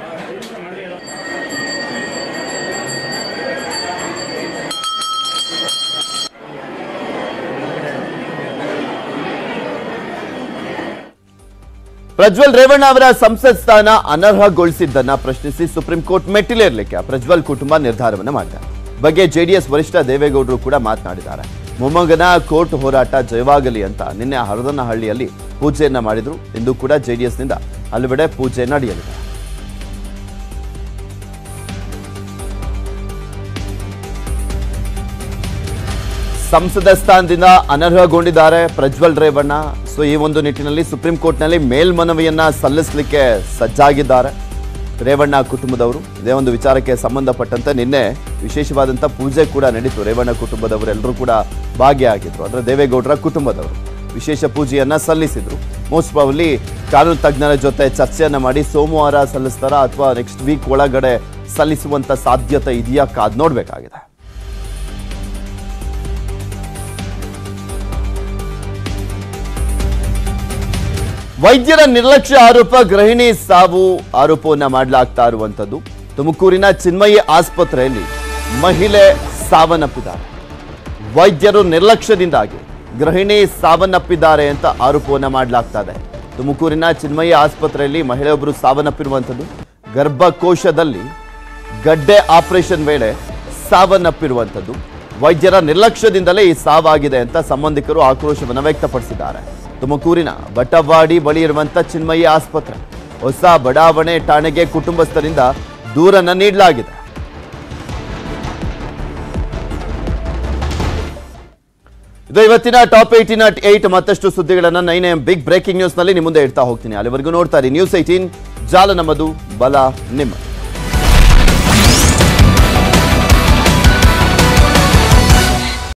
ಪ್ರಜ್ವಲ್ ರೇವಣ್ಣ ಅವರ ಸಂಸತ್ ಸ್ಥಾನ ಅನರ್ಹಗೊಳಿಸಿದ್ದನ್ನ ಪ್ರಶ್ನಿಸಿ ಸುಪ್ರೀಂ ಕೋರ್ಟ್ ಮೆಟ್ಟಿಲೇರ್ಲಿಕ್ಕೆ ಪ್ರಜ್ವಲ್ ಕುಟುಂಬ ನಿರ್ಧಾರವನ್ನ ಮಾಡಿದೆ ಬಗ್ಗೆ ಜೆಡಿಎಸ್ ವರಿಷ್ಠ ದೇವೇಗೌಡರು ಕೂಡ ಮಾತನಾಡಿದ್ದಾರೆ ಮೊಮ್ಮಗನ ಕೋರ್ಟ್ ಹೋರಾಟ ಜಯವಾಗಲಿ ಅಂತ ನಿನ್ನೆ ಹರದನಹಳ್ಳಿಯಲ್ಲಿ ಪೂಜೆಯನ್ನ ಮಾಡಿದ್ರು ಇಂದು ಕೂಡ ಜೆಡಿಎಸ್ನಿಂದ ಹಲವೆಡೆ ಪೂಜೆ ನಡೆಯಲಿದೆ ಸಂಸದ ಸ್ಥಾನದಿಂದ ಅನರ್ಹಗೊಂಡಿದ್ದಾರೆ ಪ್ರಜ್ವಲ್ ರೇವಣ್ಣ ಸೊ ಈ ಒಂದು ನಿಟ್ಟಿನಲ್ಲಿ ಸುಪ್ರೀಂ ಕೋರ್ಟ್ನಲ್ಲಿ ಮೇಲ್ಮನವಿಯನ್ನ ಸಲ್ಲಿಸಲಿಕ್ಕೆ ಸಜ್ಜಾಗಿದ್ದಾರೆ ರೇವಣ್ಣ ಕುಟುಂಬದವರು ಇದೇ ಒಂದು ವಿಚಾರಕ್ಕೆ ಸಂಬಂಧಪಟ್ಟಂತೆ ನಿನ್ನೆ ವಿಶೇಷವಾದಂಥ ಪೂಜೆ ಕೂಡ ನಡೀತು ರೇವಣ್ಣ ಕುಟುಂಬದವರೆಲ್ಲರೂ ಕೂಡ ಭಾಗಿಯಾಗಿದ್ರು ಅಂದ್ರೆ ದೇವೇಗೌಡರ ಕುಟುಂಬದವರು ವಿಶೇಷ ಪೂಜೆಯನ್ನ ಸಲ್ಲಿಸಿದ್ರು ಮೋಸ್ಟ್ ಪ್ರಾಬಲಿ ಕಾನೂನು ತಜ್ಞರ ಜೊತೆ ಚರ್ಚೆಯನ್ನ ಮಾಡಿ ಸೋಮವಾರ ಸಲ್ಲಿಸ್ತಾರಾ ಅಥವಾ ನೆಕ್ಸ್ಟ್ ವೀಕ್ ಒಳಗಡೆ ಸಲ್ಲಿಸುವಂತ ಸಾಧ್ಯತೆ ಇದೆಯಾ ಕಾದ್ ನೋಡ್ಬೇಕಾಗಿದೆ ವೈದ್ಯರ ನಿರ್ಲಕ್ಷ್ಯ ಆರೋಪ ಗೃಹಿಣಿ ಸಾವು ಆರೋಪವನ್ನ ಮಾಡಲಾಗ್ತಾ ಇರುವಂತದ್ದು ತುಮಕೂರಿನ ಚಿನ್ಮಯಿ ಆಸ್ಪತ್ರೆಯಲ್ಲಿ ಮಹಿಳೆ ಸಾವನ್ನಪ್ಪಿದ್ದಾರೆ ವೈದ್ಯರು ನಿರ್ಲಕ್ಷ್ಯದಿಂದಾಗಿ ಗೃಹಿಣಿ ಸಾವನ್ನಪ್ಪಿದ್ದಾರೆ ಅಂತ ಆರೋಪವನ್ನ ಮಾಡಲಾಗ್ತಾ ಇದೆ ತುಮಕೂರಿನ ಚಿನ್ಮಯಿ ಆಸ್ಪತ್ರೆಯಲ್ಲಿ ಮಹಿಳೆಯೊಬ್ಬರು ಸಾವನ್ನಪ್ಪಿರುವಂಥದ್ದು ಗರ್ಭಕೋಶದಲ್ಲಿ ಗಡ್ಡೆ ಆಪರೇಷನ್ ವೇಳೆ ಸಾವನ್ನಪ್ಪಿರುವಂಥದ್ದು ವೈದ್ಯರ ನಿರ್ಲಕ್ಷ್ಯದಿಂದಲೇ ಈ ಸಾವಾಗಿದೆ ಅಂತ ಸಂಬಂಧಿಕರು ಆಕ್ರೋಶವನ್ನು ವ್ಯಕ್ತಪಡಿಸಿದ್ದಾರೆ ತುಮಕೂರಿನ ಬಟವಾಡಿ ಬಳಿ ಇರುವಂತ ಚಿನ್ಮಯಿ ಆಸ್ಪತ್ರೆ ಹೊಸ ಬಡಾವಣೆ ಠಾಣೆಗೆ ಕುಟುಂಬಸ್ಥರಿಂದ ದೂರನ್ನ ನೀಡಲಾಗಿದೆ ಇದು ಇವತ್ತಿನ ಟಾಪ್ ಏಟಿನ ಏಟ್ ಮತ್ತಷ್ಟು ಸುದ್ದಿಗಳನ್ನ nine M big breaking news ನಲ್ಲಿ ನಿಮ್ಮ ಮುಂದೆ ಇಡ್ತಾ ಹೋಗ್ತೀನಿ ಅಲ್ಲಿವರೆಗೂ ನೋಡ್ತಾ ಇರಿ ನ್ಯೂಸ್ ಏಟೀನ್ ಜಾಲ ನಮ್ಮದು ಬಲ ನಿಮ್ಮದು